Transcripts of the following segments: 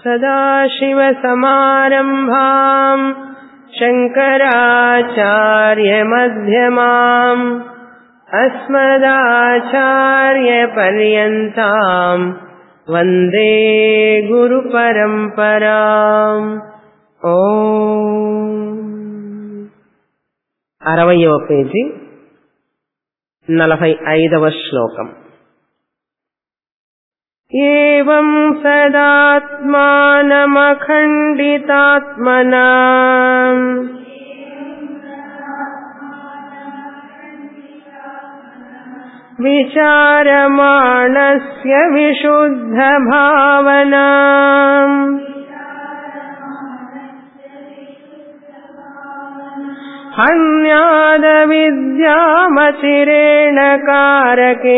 सदाशिवसमारम्भाम् शङ्कराचार्यमध्यमाम् अस्मदाचार्यपर्यन्ताम् वन्दे గురుపరంపరాం ఓ అరవయవ పేజీ నలభై ఐదవ శ్లోకం ఏం సదాత్మానమఖండితాత్మనా विचारमाणस्य विशुद्धभावना हन्यादविद्यामचिरेण कारके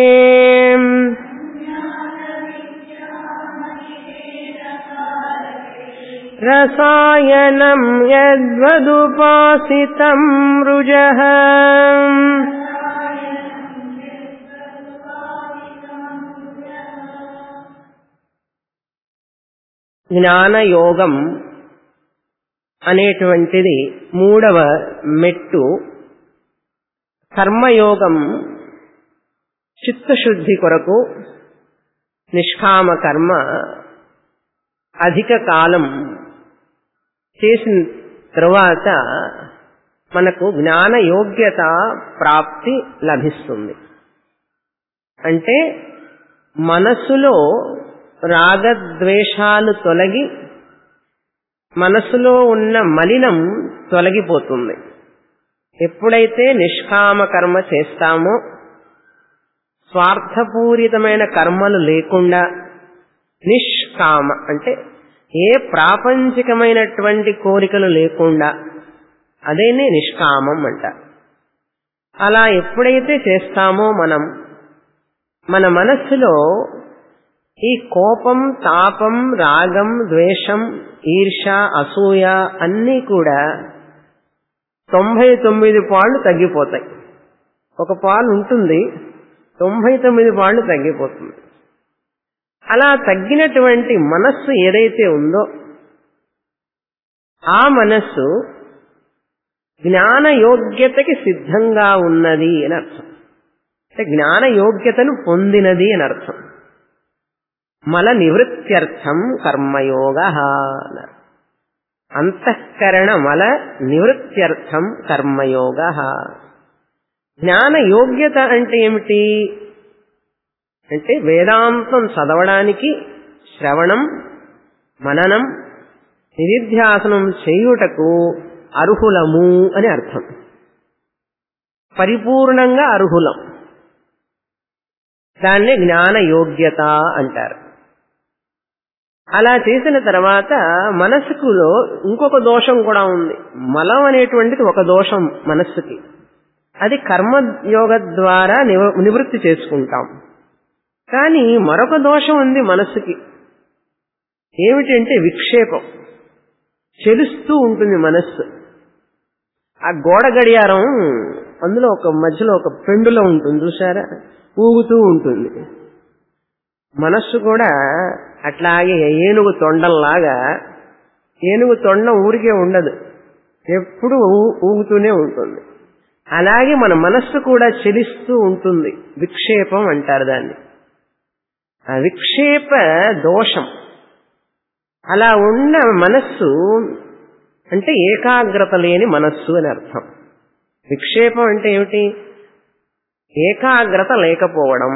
रसायनम् यद्वदुपासितम् रुजः జ్ఞానయోగం అనేటువంటిది మూడవ మెట్టు కర్మయోగం చిత్తశుద్ధి కొరకు నిష్కామ కర్మ అధిక కాలం చేసిన తరువాత మనకు జ్ఞాన యోగ్యత ప్రాప్తి లభిస్తుంది అంటే మనస్సులో రాగద్వేషాలు తొలగి మనసులో ఉన్న మలినం తొలగిపోతుంది ఎప్పుడైతే నిష్కామ కర్మ చేస్తామో స్వార్థపూరితమైన కర్మలు లేకుండా నిష్కామ అంటే ఏ ప్రాపంచికమైనటువంటి కోరికలు లేకుండా అదేనే నిష్కామం అంట అలా ఎప్పుడైతే చేస్తామో మనం మన మనస్సులో ఈ కోపం తాపం రాగం ద్వేషం ఈర్ష అసూయ అన్నీ కూడా తొంభై తొమ్మిది పాళ్ళు తగ్గిపోతాయి ఒక పాలు ఉంటుంది తొంభై తొమ్మిది పాళ్ళు తగ్గిపోతుంది అలా తగ్గినటువంటి మనస్సు ఏదైతే ఉందో ఆ మనస్సు జ్ఞాన యోగ్యతకి సిద్ధంగా ఉన్నది అని అర్థం అంటే జ్ఞాన యోగ్యతను పొందినది అని అర్థం మల నివృత్త్యర్థం కర్మయోగ అంతఃకరణ మల నివృత్త్యర్థం కర్మయోగ జ్ఞాన యోగ్యత అంటే ఏమిటి అంటే వేదాంతం చదవడానికి శ్రవణం మననం నిధిధ్యాసనం చేయుటకు అర్హులము అని అర్థం పరిపూర్ణంగా అర్హులం దాన్ని జ్ఞాన యోగ్యత అంటారు అలా చేసిన తర్వాత మనస్సుకులో ఇంకొక దోషం కూడా ఉంది మలం అనేటువంటిది ఒక దోషం మనస్సుకి అది కర్మయోగ ద్వారా నివృత్తి చేసుకుంటాం కానీ మరొక దోషం ఉంది మనస్సుకి ఏమిటంటే విక్షేపం చెలుస్తూ ఉంటుంది మనస్సు ఆ గోడ గడియారం అందులో ఒక మధ్యలో ఒక పెండులో ఉంటుంది చూసారా ఊగుతూ ఉంటుంది మనస్సు కూడా అట్లాగే ఏనుగు తొండంలాగా ఏనుగు తొండం ఊరికే ఉండదు ఎప్పుడు ఊగుతూనే ఉంటుంది అలాగే మన మనస్సు కూడా చెలిస్తూ ఉంటుంది విక్షేపం అంటారు దాన్ని ఆ విక్షేప దోషం అలా ఉన్న మనస్సు అంటే ఏకాగ్రత లేని మనస్సు అని అర్థం విక్షేపం అంటే ఏమిటి ఏకాగ్రత లేకపోవడం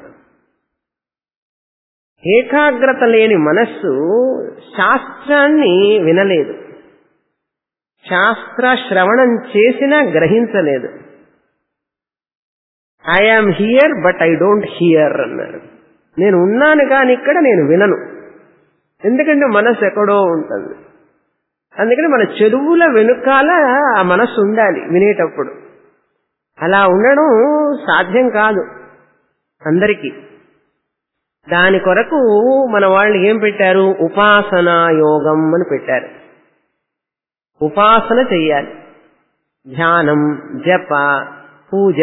ఏకాగ్రత లేని మనస్సు శాస్త్రాన్ని వినలేదు శాస్త్ర శ్రవణం చేసినా గ్రహించలేదు I am here but I don't hear అన్నారు నేను ఉన్నాను కానీ ఇక్కడ నేను వినను ఎందుకంటే మనస్సు ఎక్కడో ఉంటుంది అందుకని మన చెరువుల వెనుకాల ఆ మనస్సు ఉండాలి వినేటప్పుడు అలా ఉండడం సాధ్యం కాదు అందరికీ దాని కొరకు మన వాళ్ళు ఏం పెట్టారు ఉపాసనా యోగం అని పెట్టారు ఉపాసన చెయ్యాలి ధ్యానం జప పూజ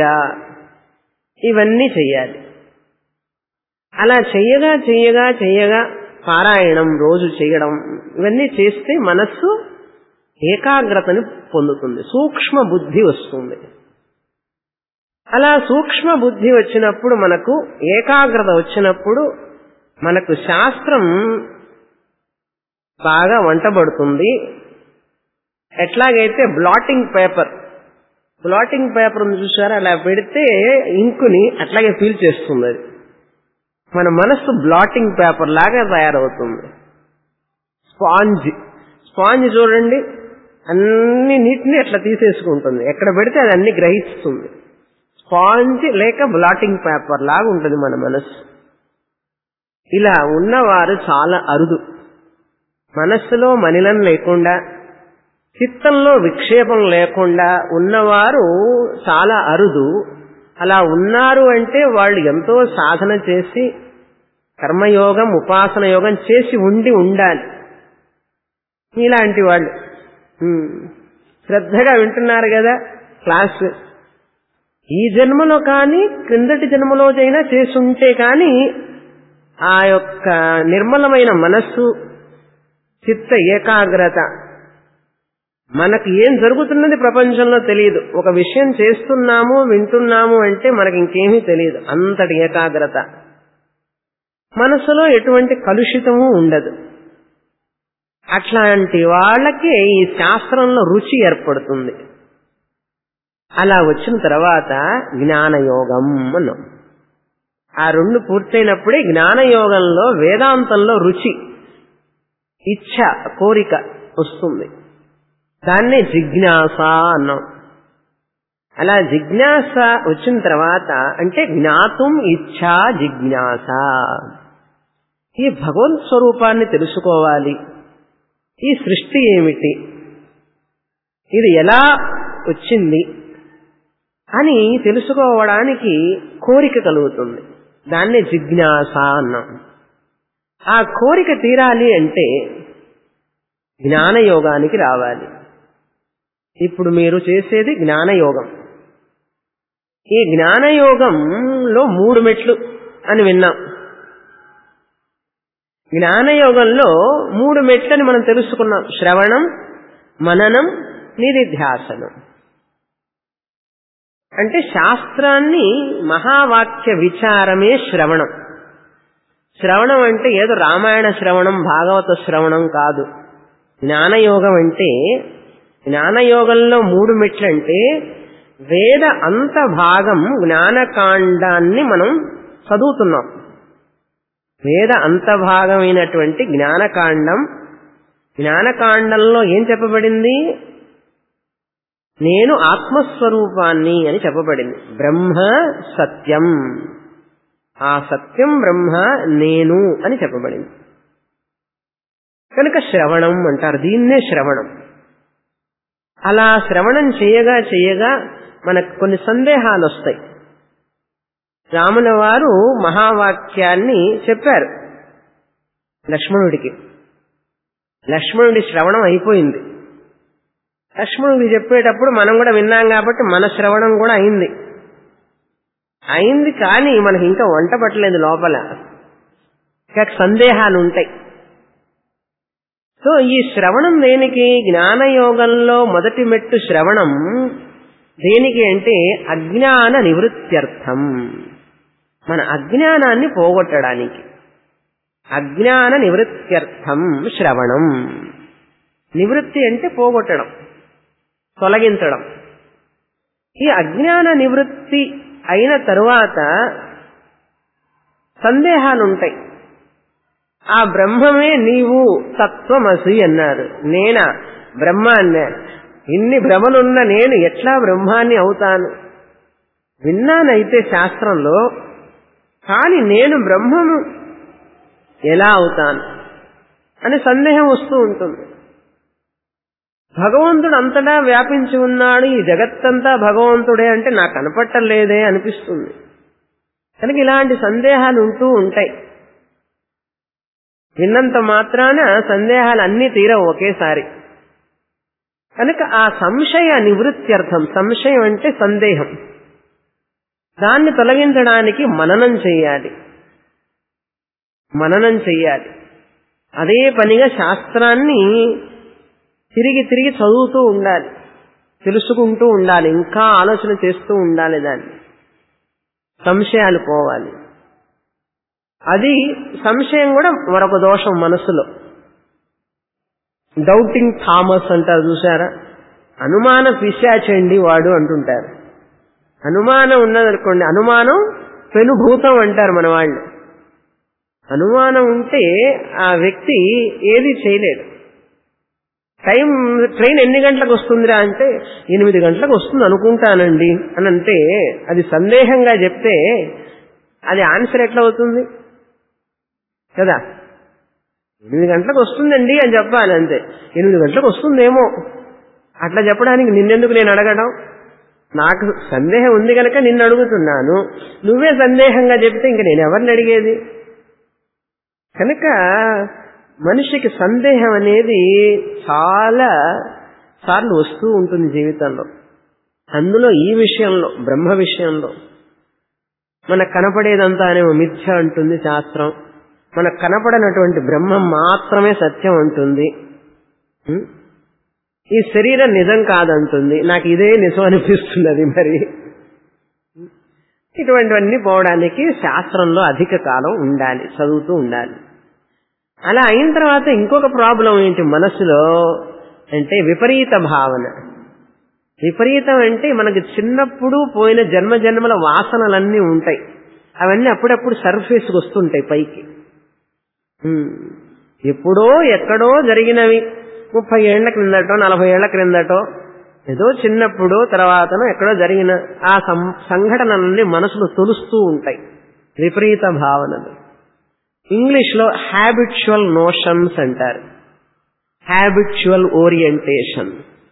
ఇవన్నీ చెయ్యాలి అలా చెయ్యగా చెయ్యగా చెయ్యగా పారాయణం రోజు చేయడం ఇవన్నీ చేస్తే మనస్సు ఏకాగ్రతని పొందుతుంది సూక్ష్మ బుద్ధి వస్తుంది అలా సూక్ష్మ బుద్ధి వచ్చినప్పుడు మనకు ఏకాగ్రత వచ్చినప్పుడు మనకు శాస్త్రం బాగా వంటబడుతుంది ఎట్లాగైతే బ్లాటింగ్ పేపర్ బ్లాటింగ్ పేపర్ ఉంది చూసారా అలా పెడితే ఇంకుని అట్లాగే ఫీల్ చేస్తుంది అది మన మనస్సు బ్లాటింగ్ పేపర్ లాగా తయారవుతుంది స్పాంజ్ స్పాంజ్ చూడండి అన్ని నీటిని అట్లా తీసేసుకుంటుంది ఎక్కడ పెడితే అది అన్ని గ్రహిస్తుంది స్పాంజ్ లేక బ్లాటింగ్ పేపర్ లాగా ఉంటుంది మన మనస్సు ఇలా ఉన్నవారు చాలా అరుదు మనస్సులో మనిలం లేకుండా చిత్తంలో విక్షేపం లేకుండా ఉన్నవారు చాలా అరుదు అలా ఉన్నారు అంటే వాళ్ళు ఎంతో సాధన చేసి కర్మయోగం ఉపాసన యోగం చేసి ఉండి ఉండాలి ఇలాంటి వాళ్ళు శ్రద్ధగా వింటున్నారు కదా క్లాస్ ఈ జన్మలో కానీ క్రిందటి జన్మలో అయినా చేసుంటే కానీ ఆ యొక్క నిర్మలమైన మనస్సు చిత్త ఏకాగ్రత మనకు ఏం జరుగుతున్నది ప్రపంచంలో తెలియదు ఒక విషయం చేస్తున్నాము వింటున్నాము అంటే మనకి ఇంకేమీ తెలియదు అంతటి ఏకాగ్రత మనసులో ఎటువంటి కలుషితము ఉండదు అట్లాంటి వాళ్ళకి ఈ శాస్త్రంలో రుచి ఏర్పడుతుంది అలా వచ్చిన తర్వాత జ్ఞానయోగం అన్నాం ఆ రెండు పూర్తయినప్పుడే జ్ఞానయోగంలో వేదాంతంలో రుచి ఇచ్ఛ కోరిక వస్తుంది దాన్నే జిజ్ఞాస అన్నాం అలా జిజ్ఞాస వచ్చిన తర్వాత అంటే జ్ఞాతం ఇచ్ఛా జిజ్ఞాస ఈ భగవత్ స్వరూపాన్ని తెలుసుకోవాలి ఈ సృష్టి ఏమిటి ఇది ఎలా వచ్చింది అని తెలుసుకోవడానికి కోరిక కలుగుతుంది దాన్నే జిజ్ఞాస అన్నాం ఆ కోరిక తీరాలి అంటే జ్ఞానయోగానికి రావాలి ఇప్పుడు మీరు చేసేది జ్ఞానయోగం ఈ జ్ఞానయోగంలో మూడు మెట్లు అని విన్నాం జ్ఞానయోగంలో మూడు మెట్లని మనం తెలుసుకున్నాం శ్రవణం మననం నిధిధ్యాసనం అంటే శాస్త్రాన్ని మహావాక్య విచారమే శ్రవణం శ్రవణం అంటే ఏదో రామాయణ శ్రవణం భాగవత శ్రవణం కాదు జ్ఞానయోగం అంటే జ్ఞానయోగంలో మూడు మెట్లంటే వేద అంత భాగం జ్ఞానకాండాన్ని మనం చదువుతున్నాం వేద అంతభాగమైనటువంటి జ్ఞానకాండం జ్ఞానకాండంలో ఏం చెప్పబడింది నేను ఆత్మస్వరూపాన్ని అని చెప్పబడింది బ్రహ్మ సత్యం ఆ సత్యం బ్రహ్మ నేను అని చెప్పబడింది కనుక శ్రవణం అంటారు దీన్నే శ్రవణం అలా శ్రవణం చేయగా చేయగా మనకు కొన్ని సందేహాలు వస్తాయి రాముల వారు మహావాక్యాన్ని చెప్పారు లక్ష్మణుడికి లక్ష్మణుడి శ్రవణం అయిపోయింది లక్ష్మణుడికి చెప్పేటప్పుడు మనం కూడా విన్నాం కాబట్టి మన శ్రవణం కూడా అయింది అయింది కానీ మనకి ఇంకా వంట పట్టలేదు లోపల ఇంకా సందేహాలు ఉంటాయి సో ఈ శ్రవణం దేనికి జ్ఞానయోగంలో మొదటి మెట్టు శ్రవణం దేనికి అంటే అజ్ఞాన నివృత్త్యర్థం మన అజ్ఞానాన్ని పోగొట్టడానికి అజ్ఞాన నివృత్త్యర్థం శ్రవణం నివృత్తి అంటే పోగొట్టడం తొలగించడం ఈ అజ్ఞాన నివృత్తి అయిన తరువాత సందేహాలుంటాయి ఆ బ్రహ్మమే నీవు తత్వమసి అన్నారు నేనా బ్రహ్మ అన్నారు ఇన్ని భ్రమలున్న నేను ఎట్లా బ్రహ్మాన్ని అవుతాను విన్నానైతే శాస్త్రంలో కానీ నేను బ్రహ్మము ఎలా అవుతాను అని సందేహం వస్తూ ఉంటుంది భగవంతుడు అంతటా వ్యాపించి ఉన్నాడు ఈ జగత్తంతా భగవంతుడే అంటే నాకు కనపట్టలేదే అనిపిస్తుంది కనుక ఇలాంటి సందేహాలు ఉంటూ ఉంటాయి విన్నంత మాత్రాన సందేహాలు అన్నీ తీరవు ఒకేసారి కనుక ఆ సంశయ నివృత్త్యర్థం సంశయం అంటే సందేహం దాన్ని తొలగించడానికి మననం చెయ్యాలి మననం చెయ్యాలి అదే పనిగా శాస్త్రాన్ని తిరిగి తిరిగి చదువుతూ ఉండాలి తెలుసుకుంటూ ఉండాలి ఇంకా ఆలోచన చేస్తూ ఉండాలి దాన్ని సంశయాలు పోవాలి అది సంశయం కూడా మరొక దోషం మనసులో డౌటింగ్ థామస్ అంటారు చూసారా అనుమాన పిశాచండి వాడు అంటుంటారు అనుమానం ఉన్నదనుకోండి అనుమానం పెనుభూతం అంటారు మన వాళ్ళు అనుమానం ఉంటే ఆ వ్యక్తి ఏది చేయలేడు టైం ట్రైన్ ఎన్ని గంటలకు వస్తుందిరా అంటే ఎనిమిది గంటలకు వస్తుంది అనుకుంటానండి అని అంటే అది సందేహంగా చెప్తే అది ఆన్సర్ ఎట్లా అవుతుంది కదా ఎనిమిది గంటలకు వస్తుందండి అని చెప్పాలి అంతే ఎనిమిది గంటలకు వస్తుందేమో అట్లా చెప్పడానికి నిన్నెందుకు నేను అడగడం నాకు సందేహం ఉంది కనుక నిన్ను అడుగుతున్నాను నువ్వే సందేహంగా చెప్తే ఇంక నేను ఎవరిని అడిగేది కనుక మనిషికి సందేహం అనేది చాలా సార్లు వస్తూ ఉంటుంది జీవితంలో అందులో ఈ విషయంలో బ్రహ్మ విషయంలో మనకు కనపడేదంతా అనేమో మిథ్య అంటుంది శాస్త్రం మనకు కనపడనటువంటి బ్రహ్మం మాత్రమే సత్యం అంటుంది ఉం? ఈ శరీరం నిజం కాదంటుంది నాకు ఇదే నిజం అనిపిస్తున్నది మరి ఇటువంటివన్నీ పోవడానికి శాస్త్రంలో అధిక కాలం ఉండాలి చదువుతూ ఉండాలి అలా అయిన తర్వాత ఇంకొక ప్రాబ్లం ఏంటి మనసులో అంటే విపరీత భావన విపరీతం అంటే మనకి చిన్నప్పుడు పోయిన జన్మ జన్మల వాసనలన్నీ ఉంటాయి అవన్నీ అప్పుడప్పుడు సర్ఫేస్కి వస్తుంటాయి పైకి ఉమ్. ఎప్పుడో ఎక్కడో జరిగినవి ముప్పై ఏళ్ల క్రిందటో నలభై ఏళ్ల క్రిందటో ఏదో చిన్నప్పుడు తర్వాతనో ఎక్కడో జరిగిన ఆ సం- సంఘటనలన్నీ మనసులో తొలుస్తూ ఉంటాయి విపరీత భావనలు ఇంగ్లీష్ లో హ్యాబిచువల్ నోషన్స్ అంటారు హ్యాబిచువల్ ఓరియంటేషన్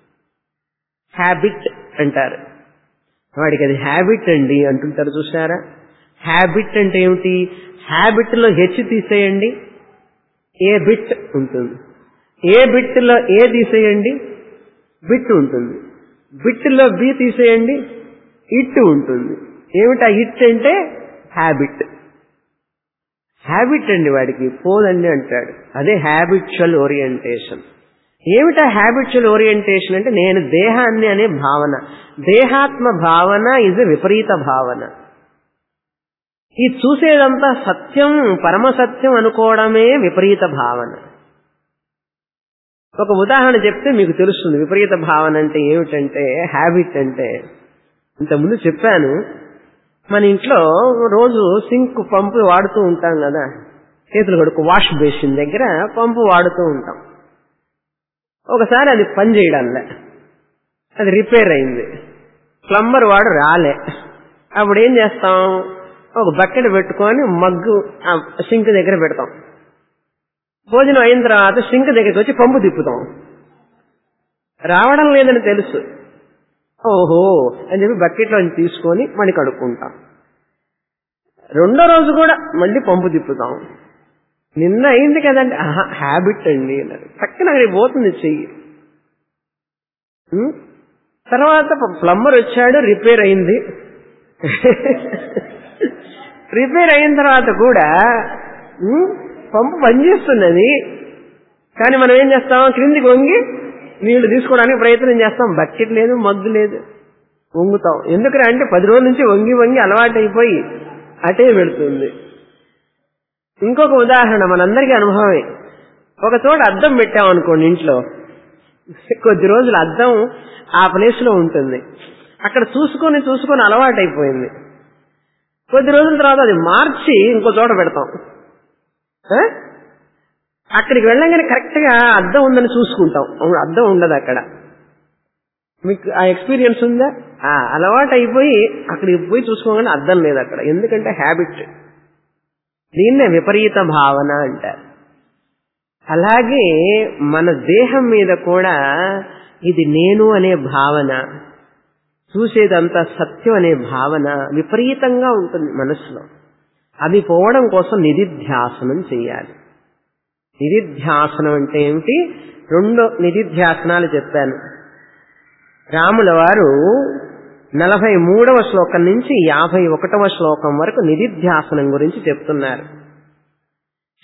హ్యాబిట్ అంటారు వాడికి అది హ్యాబిట్ అండి అంటుంటారు చూసారా హ్యాబిట్ అంటే ఏమిటి హ్యాబిట్ లో హెచ్ తీసేయండి ఏ బిట్ ఉంటుంది ఏ బిట్ లో ఏ తీసేయండి బిట్ ఉంటుంది బిట్ లో బి తీసేయండి ఇట్ ఉంటుంది ఏమిటా ఇట్ అంటే హ్యాబిట్ హ్యాబిట్ అండి వాడికి పోదండి అంటాడు అదే హ్యాబిచువల్ ఓరియంటేషన్ ఏమిటా హ్యాబిచువల్ ఓరియంటేషన్ అంటే నేను దేహాన్ని అనే భావన దేహాత్మ భావన ఇజ్ విపరీత భావన ఈ చూసేదంతా సత్యం పరమ సత్యం అనుకోవడమే విపరీత భావన ఒక ఉదాహరణ చెప్తే మీకు తెలుస్తుంది విపరీత భావన అంటే ఏమిటంటే హ్యాబిట్ అంటే ఇంతకుముందు చెప్పాను మన ఇంట్లో రోజు సింక్ పంపు వాడుతూ ఉంటాం కదా చేతులు కడుకు వాష్ బేసిన్ దగ్గర పంపు వాడుతూ ఉంటాం ఒకసారి అది పని చేయడంలే అది రిపేర్ అయింది ప్లంబర్ వాడు రాలే అప్పుడు ఏం చేస్తాం ఒక బకెట్ పెట్టుకొని మగ్గు ఆ సింక్ దగ్గర పెడతాం భోజనం అయిన తర్వాత సింక్ దగ్గరికి వచ్చి పంపు తిప్పుతాం రావడం లేదని తెలుసు ఓహో అని చెప్పి బకెట్లో తీసుకొని మళ్ళీ కడుక్కుంటాం రెండో రోజు కూడా మళ్ళీ పంపు తిప్పుతాం నిన్న అయింది కదండి ఆహా హ్యాబిట్ అండి అన్నారు చక్కన అక్కడికి పోతుంది చెయ్యి ఉం? తర్వాత ప్లంబర్ వచ్చాడు రిపేర్ అయింది రిపేర్ అయిన తర్వాత కూడా ఉం, పంపు పనిచేస్తున్నది కానీ మనం ఏం చేస్తాం క్రిందికి వంగి నీళ్లు తీసుకోవడానికి ప్రయత్నం చేస్తాం బకెట్ లేదు మగ్గు లేదు వంగుతాం ఎందుకురా అంటే పది రోజుల నుంచి వంగి వంగి అలవాటు అయిపోయి అటే పెడుతుంది ఇంకొక ఉదాహరణ మనందరికీ అనుభవమే ఒక చోట అద్దం పెట్టామనుకోండి ఇంట్లో కొద్ది రోజులు అద్దం ఆ ప్లేస్ లో ఉంటుంది అక్కడ చూసుకొని చూసుకొని అలవాటు అయిపోయింది కొద్ది రోజుల తర్వాత అది మార్చి ఇంకో చోట పెడతాం ఆ? అక్కడికి వెళ్ళగానే కరెక్ట్ గా అద్దం ఉందని చూసుకుంటాం అవును, అద్దం ఉండదు అక్కడ మీకు ఆ ఎక్స్పీరియన్స్ ఉందా ఆ అలవాటు అయిపోయి అక్కడికి పోయి చూసుకోగానే అద్దం లేదు అక్కడ ఎందుకంటే హ్యాబిట్ దీన్నే విపరీత భావన అంటారు అలాగే మన దేహం మీద కూడా ఇది నేను అనే భావన చూసేదంతా సత్యం అనే భావన విపరీతంగా ఉంటుంది మనసులో అవి పోవడం కోసం నిధిధ్యాసనం చేయాలి నిధిధ్యాసనం అంటే ఏమిటి రెండు నిధిధ్యాసనాలు చెప్పాను రాముల వారు నలభై మూడవ శ్లోకం నుంచి యాభై ఒకటవ శ్లోకం వరకు నిధిధ్యాసనం గురించి చెప్తున్నారు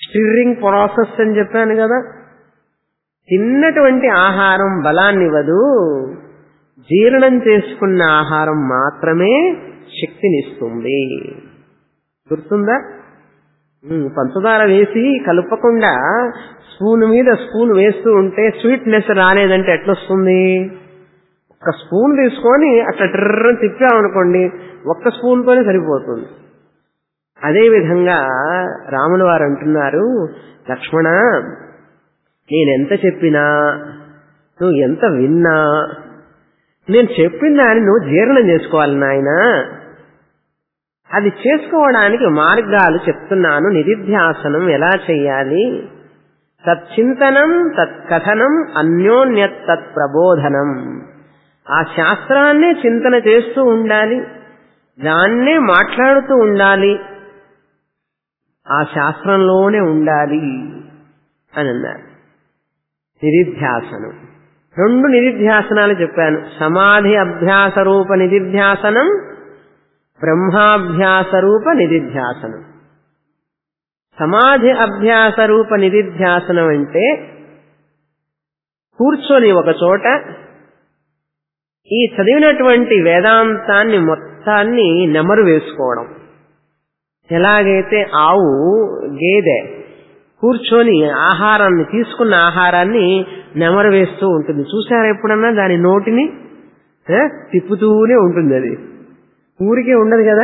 స్టిర్రింగ్ ప్రాసెస్ అని చెప్పాను కదా తిన్నటువంటి ఆహారం బలాన్నివ్వదు జీర్ణం చేసుకున్న ఆహారం మాత్రమే శక్తినిస్తుంది గుర్తుందా ఉమ్, పంచదార వేసి కలపకుండా స్పూన్ మీద స్పూన్ వేస్తూ ఉంటే స్వీట్నెస్ రాలేదంటే ఎట్లొస్తుంది ఒక స్పూన్ తీసుకొని అట్లా ట్రర్ తిప్పామనుకోండి ఒక్క స్పూన్తోనే సరిపోతుంది అదే విధంగా రాముల వారు అంటున్నారు లక్ష్మణ నేనెంత చెప్పినా నువ్వు ఎంత విన్నా నేను చెప్పిన దాన్ని నువ్వు జీర్ణం చేసుకోవాలి నాయనా అది చేసుకోవడానికి మార్గాలు చెప్తున్నాను నిధిధ్యాసనం ఎలా చెయ్యాలి తచ్చింతనం తత్కథనం అన్యోన్యత్ తత్ ప్రబోధనం ఆ శాస్త్రాన్నే చింతన చేస్తూ ఉండాలి దాన్నే మాట్లాడుతూ ఉండాలి ఆ శాస్త్రంలోనే ఉండాలి అని అన్నారు నిధిధ్యాసనం రెండు నిధిధ్యాసనాలు చెప్పాను సమాధి అభ్యాస రూప నిధిధ్యాసనం బ్రహ్మాభ్యాస రూప నిధిధ్యాసనం సమాధి అభ్యాస రూప నిధిధ్యాసనం అంటే కూర్చొని ఒక చోట ఈ చదివినటువంటి వేదాంతాన్ని మొత్తాన్ని నెమరు వేసుకోవడం ఎలాగైతే ఆవు గేదె కూర్చొని ఆహారాన్ని తీసుకున్న ఆహారాన్ని నెమరు వేస్తూ ఉంటుంది చూసారా ఎప్పుడన్నా దాని నోటిని ఏ? తిప్పుతూనే ఉంటుంది అది ఊరికే ఉండదు కదా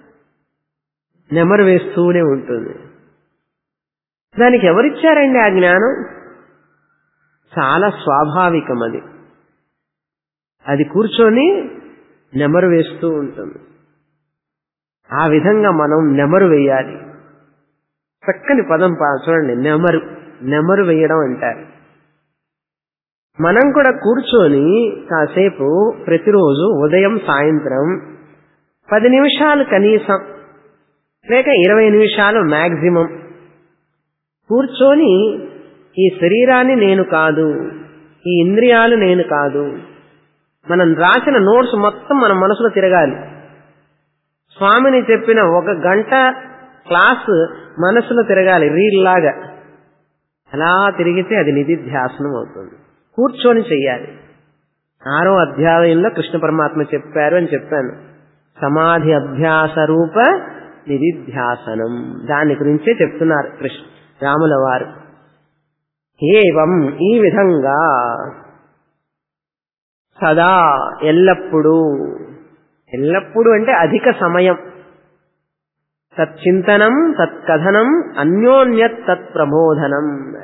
నెమరు వేస్తూనే ఉంటుంది దానికి ఎవరిచ్చారండి ఆ జ్ఞానం చాలా స్వాభావికం అది అది కూర్చొని నెమరు వేస్తూ ఉంటుంది ఆ విధంగా మనం నెమరు వేయాలి చక్కని పదం పా- చూడండి నెమరు నెమరు వేయడం అంటారు మనం కూడా కూర్చొని కాసేపు ప్రతిరోజు ఉదయం సాయంత్రం పది నిమిషాలు కనీసం లేక ఇరవై నిమిషాలు మాక్సిమం కూర్చొని ఈ శరీరాన్ని నేను కాదు ఈ ఇంద్రియాలు నేను కాదు మనం రాసిన నోట్స్ మొత్తం మన మనసులో తిరగాలి స్వామిని చెప్పిన ఒక గంట క్లాస్ మనసులో తిరగాలి రీల్ లాగా అలా తిరిగితే అది నిధిధ్యాసనం అవుతుంది కూర్చొని చెయ్యాలి ఆరో అధ్యాయంలో కృష్ణ పరమాత్మ చెప్పారు అని చెప్పాను సమాధి అభ్యాస రూప నిధిధ్యాసనం దాని గురించే చెప్తున్నారు కృష్ణ రాముల వారు ఏవం ఈ విధంగా సదా ఎల్లప్పుడూ ఎల్లప్పుడూ అంటే అధిక సమయం తచ్చింతనం తత్కథనం అన్యోన్యత్ తత్ ప్రబోధనం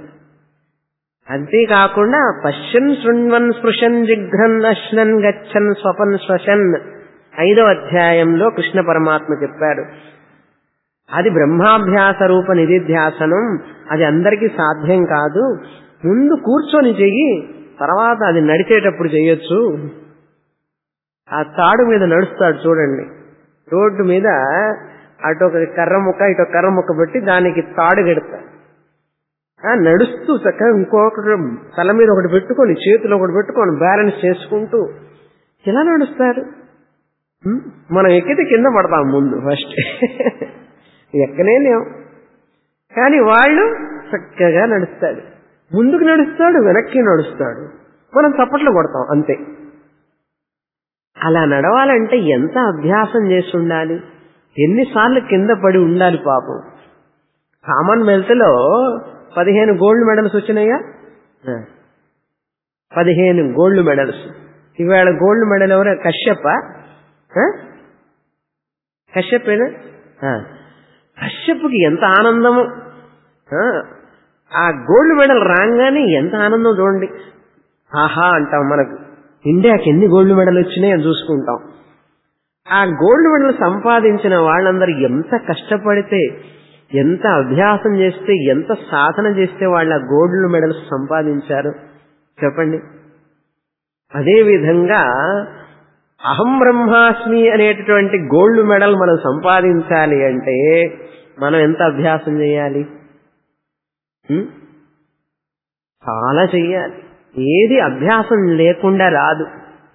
అంతేకాకుండా పశ్యన్ శృణ్వన్ స్పృశన్ జిఘ్రన్ అశ్నన్ గచ్చన్ స్వపన్ శ్వశన్ ఐదో అధ్యాయంలో కృష్ణ పరమాత్మ చెప్పాడు అది బ్రహ్మాభ్యాస రూప నిధిధ్యాసనం అది అందరికీ సాధ్యం కాదు ముందు కూర్చొని చెయ్యి తర్వాత అది నడిచేటప్పుడు చెయ్యొచ్చు ఆ తాడు మీద నడుస్తాడు చూడండి రోడ్డు మీద అటు ఒక కర్ర ముక్క ఇటు ఒక కర్ర ముక్క పెట్టి దానికి తాడు కడతాడు ఆ నడుస్తూ చక్కగా ఇంకొకటి తల మీద ఒకటి పెట్టుకొని చేతిలో ఒకటి పెట్టుకొని బ్యాలెన్స్ చేసుకుంటూ ఎలా నడుస్తారు ఉం? మనం ఎక్కితే కింద పడతాం ముందు ఫస్ట్ ఎక్కనే లేవు కానీ వాళ్ళు చక్కగా నడుస్తాడు ముందుకు నడుస్తాడు వెనక్కి నడుస్తాడు మనం చప్పట్లు కొడతాం అంతే అలా నడవాలంటే ఎంత అభ్యాసం చేసి ఉండాలి ఎన్నిసార్లు కింద పడి ఉండాలి పాపం కామన్వెల్త్ లో పదిహేను గోల్డ్ మెడల్స్ వచ్చినాయా ఆ. పదిహేను గోల్డ్ మెడల్స్ ఇవాళ గోల్డ్ మెడల్ ఎవరు కశ్యప ఆ? కశ్యపేనా ఆ. కశ్యప్కి ఎంత ఆనందము ఆ. ఆ గోల్డ్ మెడల్ రాగానే ఎంత ఆనందం చూడండి ఆహా అంటాం మనకు ఇండియాకి ఎన్ని గోల్డ్ మెడల్ వచ్చినాయి అని చూసుకుంటాం ఆ గోల్డ్ మెడల్ సంపాదించిన వాళ్ళందరూ ఎంత కష్టపడితే ఎంత అభ్యాసం చేస్తే ఎంత సాధన చేస్తే వాళ్ళ గోల్డ్ మెడల్స్ సంపాదించారు చెప్పండి అదే విధంగా అహం బ్రహ్మాస్మి అనేటటువంటి గోల్డ్ మెడల్ మనం సంపాదించాలి అంటే మనం ఎంత అభ్యాసం చేయాలి ఉం? చాలా చెయ్యాలి ఏది అభ్యాసం లేకుండా రాదు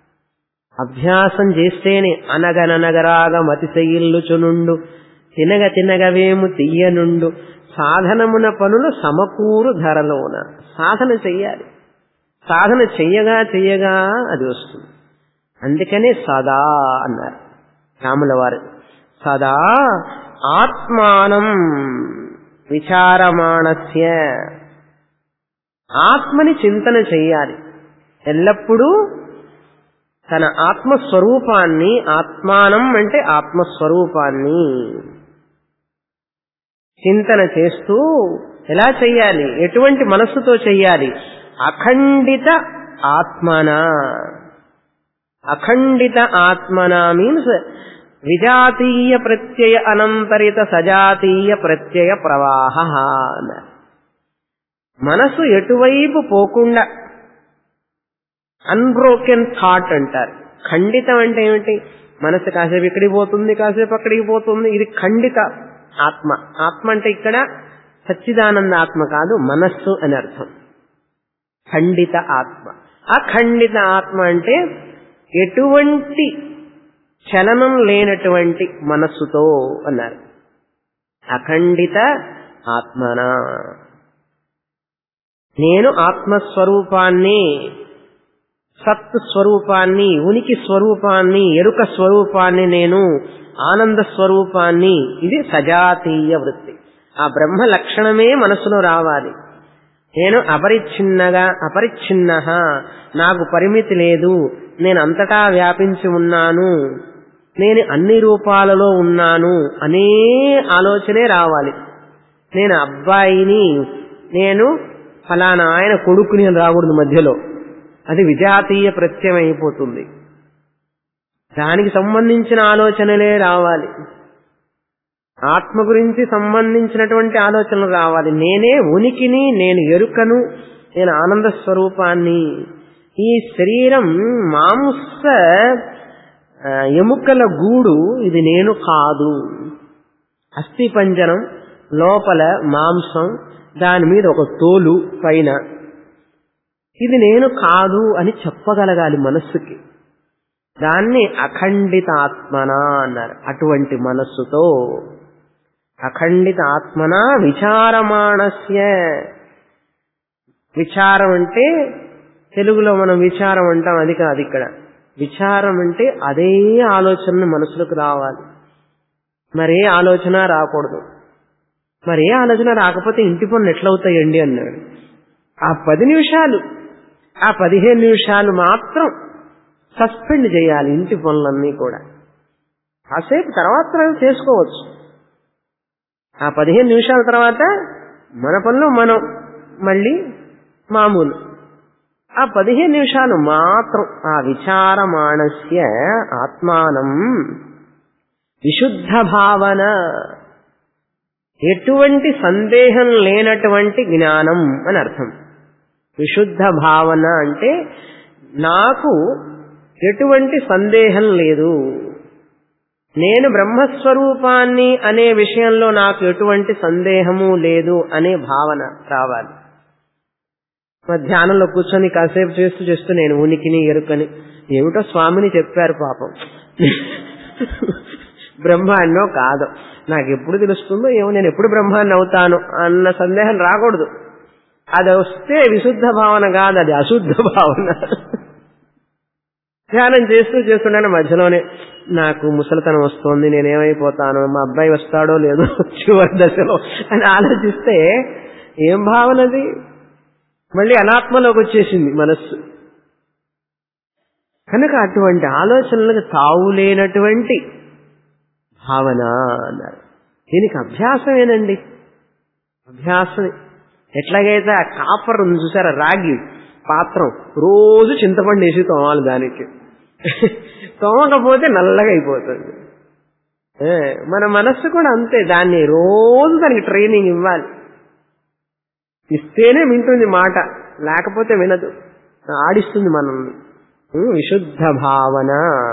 అభ్యాసం చేస్తేనే అనగననగరాగ మతి చెయ్యిల్లుచునుండు తినగ తినగవేము తీయనుండు సాధనమున పనులు సమకూరు ధరలోన సాధన చెయ్యాలి సాధన చెయ్యగా చెయ్యగా అది వస్తుంది అందుకనే సదా అన్నారు రాముల వారు సదా ఆత్మానం విచారమాణస్య ఆత్మని చింతన చెయ్యాలి ఎల్లప్పుడూ తన ఆత్మస్వరూపాన్ని ఆత్మానం అంటే ఆత్మస్వరూపాన్ని చింతన చేస్తూ ఎలా చెయ్యాలి ఎటువంటి మనస్సుతో చెయ్యాలి అఖండిత ఆత్మన అఖండిత ఆత్మన మీన్స్ విజాతీయ ప్రత్యయ అనంతరిత సజాతీయ ప్రత్యయ ప్రవాహ అన్నారు మనసు ఎటువైపు పోకుండా అన్బ్రోకెన్ థాట్ అంటారు ఖండితం అంటే ఏమిటి మనసు కాసేపు ఇక్కడికి పోతుంది కాసేపు అక్కడికి పోతుంది ఇది ఖండిత ఆత్మ ఆత్మ అంటే ఇక్కడ సచ్చిదానంద ఆత్మ కాదు మనస్సు అని అర్థం ఖండిత ఆత్మ అఖండిత ఆత్మ అంటే ఎటువంటి చలనం లేనటువంటి మనస్సుతో అన్నారు అఖండిత ఆత్మన నేను ఆత్మస్వరూపాన్ని సత్ స్వరూపాన్ని ఉనికి స్వరూపాన్ని ఎరుక స్వరూపాన్ని నేను ఆనంద స్వరూపాన్ని ఇది సజాతీయ వృత్తి ఆ బ్రహ్మ లక్షణమే మనసులో రావాలి నేను అపరిచ్ఛిన్నగా అపరిచ్ఛిన్న నాకు పరిమితి లేదు నేను అంతటా వ్యాపించి ఉన్నాను నేను అన్ని రూపాలలో ఉన్నాను అనే ఆలోచనే రావాలి నేను అబ్బాయిని నేను ఫలానా ఆయన కొడుకుని అని రాకూడదు మధ్యలో అది విజాతీయ ప్రత్యయం అయిపోతుంది దానికి సంబంధించిన ఆలోచనలే రావాలి ఆత్మ గురించి సంబంధించినటువంటి ఆలోచనలు రావాలి నేనే ఉనికిని నేను ఎరుకను నేను ఆనంద స్వరూపాన్ని ఈ శరీరం మాంస ఆ, ఎముకల గూడు ఇది నేను కాదు అస్థి పంజరం లోపల మాంసం దాని మీద ఒక తోలు పైన ఇది నేను కాదు అని చెప్పగలగాలి మనస్సుకి దాన్ని అఖండిత ఆత్మన అన్నారు అటువంటి మనస్సుతో అఖండిత ఆత్మన విచారమాణస్య విచారం అంటే తెలుగులో మనం విచారం అంటాం అది కాదు ఇక్కడ విచారం అంటే అదే ఆలోచన మనసులోకి రావాలి మరే ఆలోచన రాకూడదు మరే ఆలోచన రాకపోతే ఇంటి పనులు ఎట్లవుతాయండి అన్నాడు ఆ పది నిమిషాలు ఆ పదిహేను నిమిషాలు మాత్రం సస్పెండ్ చేయాలి ఇంటి పనులన్నీ కూడా కాసేపు తర్వాత చేసుకోవచ్చు ఆ పదిహేను నిమిషాల తర్వాత మన పనులు మనం మళ్ళీ మామూలు ఆ పదిహేను నిమిషాలు మాత్రం ఆ విచారమాణస్య ఆత్మానం విశుద్ధ భావన ఎటువంటి సందేహం లేనటువంటి జ్ఞానం అని అర్థం విశుద్ధ భావన అంటే నాకు ఎటువంటి సందేహం లేదు నేను బ్రహ్మస్వరూపాన్ని అనే విషయంలో నాకు ఎటువంటి సందేహము లేదు అనే భావన రావాలి మరి ధ్యానంలో కూర్చొని కాసేపు చేస్తూ చేస్తూ నేను ఉనికిని ఎరుకని ఏమిటో స్వామిని చెప్పారు పాపం బ్రహ్మాన్నో కాదు నాకు ఎప్పుడు తెలుస్తుందో ఏమో నేను ఎప్పుడు బ్రహ్మాన్ని అవుతాను అన్న సందేహం రాకూడదు అది వస్తే విశుద్ధ భావన కాదు అది అశుద్ధ భావన ధ్యానం చేస్తూ చేస్తుండే మధ్యలోనే నాకు ముసలితనం వస్తోంది నేనేమైపోతాను మా అబ్బాయి వస్తాడో లేదో చివరి దశలో అని ఆలోచిస్తే ఏం భావనది మళ్ళీ అనాత్మలోకి వచ్చేసింది మనస్సు కనుక అటువంటి ఆలోచనలకు తావులేనటువంటి భావన అన్నారు దీనికి అభ్యాసమేనండి అభ్యాసమే ఎట్లాగైతే ఆ కాపర్ ఉంది చూసారా రాగి పాత్రం రోజు చింతపండు వేసి తోమాలి దానికి తోమకపోతే నల్లగా అయిపోతుంది ఏ, మన మనస్సు కూడా అంతే దాన్ని రోజు దానికి ట్రైనింగ్ ఇవ్వాలి ఇస్తేనే వింటుంది మాట లేకపోతే వినదు ఆడిస్తుంది మనల్ని ఉమ్, విశుద్ధ భావన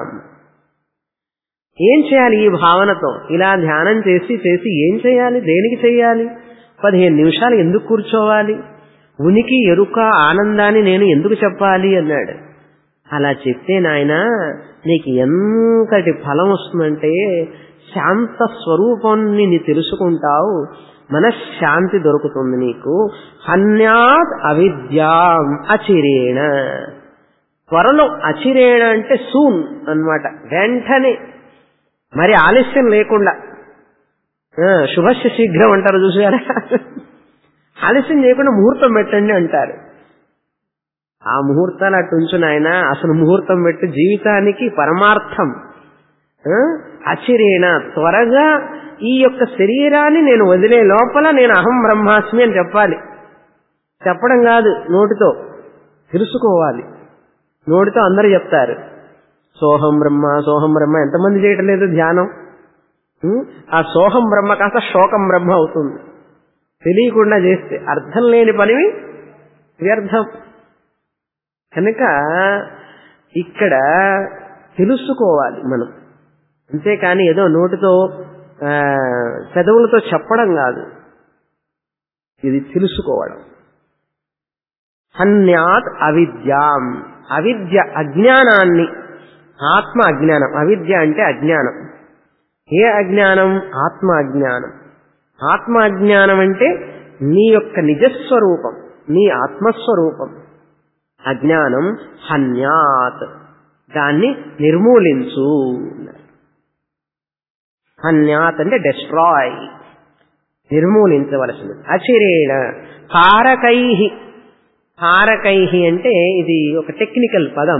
ఏం చేయాలి ఈ భావనతో ఇలా ధ్యానం చేసి చేసి ఏం చేయాలి దేనికి చేయాలి పదిహేను నిమిషాలు ఎందుకు కూర్చోవాలి ఉనికి ఎరుక ఆనందాన్ని నేను ఎందుకు చెప్పాలి అన్నాడు అలా చెప్తే నాయన నీకు ఎంతటి ఫలం వస్తుందంటే శాంత స్వరూపాన్ని నీ తెలుసుకుంటావు మనశ్శాంతి దొరుకుతుంది నీకు హన్యాత్ అవిద్యాం అచిరేణ త్వరలో అచిరేణ అంటే సూన్ అన్నమాట వెంటనే మరి ఆలస్యం లేకుండా ఆ, శుభస్య శీఘ్రం అంటారు చూసారా ఆలస్యం చేయకుండా ముహూర్తం పెట్టండి అంటారు ఆ ముహూర్తాలు అటు ఉంచు నాయన అసలు ముహూర్తం పెట్టి జీవితానికి పరమార్థం ఆ, అచిరేణ త్వరగా ఈ యొక్క శరీరాన్ని నేను వదిలే లోపల నేను అహం బ్రహ్మాస్మి అని చెప్పాలి చెప్పడం కాదు నోటితో తెలుసుకోవాలి నోటితో అందరూ చెప్తారు సోహం బ్రహ్మ సోహం బ్రహ్మ ఎంతమంది చేయటం లేదు ధ్యానం ఉం? ఆ సోహం బ్రహ్మ కాస్త శోకం బ్రహ్మ అవుతుంది తెలియకుండా చేస్తే అర్థం లేని పనివి వ్యర్థం కనుక ఇక్కడ తెలుసుకోవాలి మనం అంతేకాని ఏదో నోటితో ఆ, పెదవులతో చెప్పడం కాదు ఇది తెలుసుకోవడం హన్యాత్ అవిద్యాం అవిద్య అజ్ఞానాన్ని ఆత్మ అజ్ఞానం అవిద్య అంటే అజ్ఞానం ఏ అజ్ఞానం ఆత్మ అజ్ఞానం ఆత్మ అజ్ఞానం అంటే నీ యొక్క నిజస్వరూపం నీ ఆత్మస్వరూపం అజ్ఞానం హన్యాత్ దాన్ని నిర్మూలించు హన్యాత్ అంటే డెస్ట్రాయ్ నిర్మూలించవలసింది అచిరేణ కారకై కారకై అంటే ఇది ఒక టెక్నికల్ పదం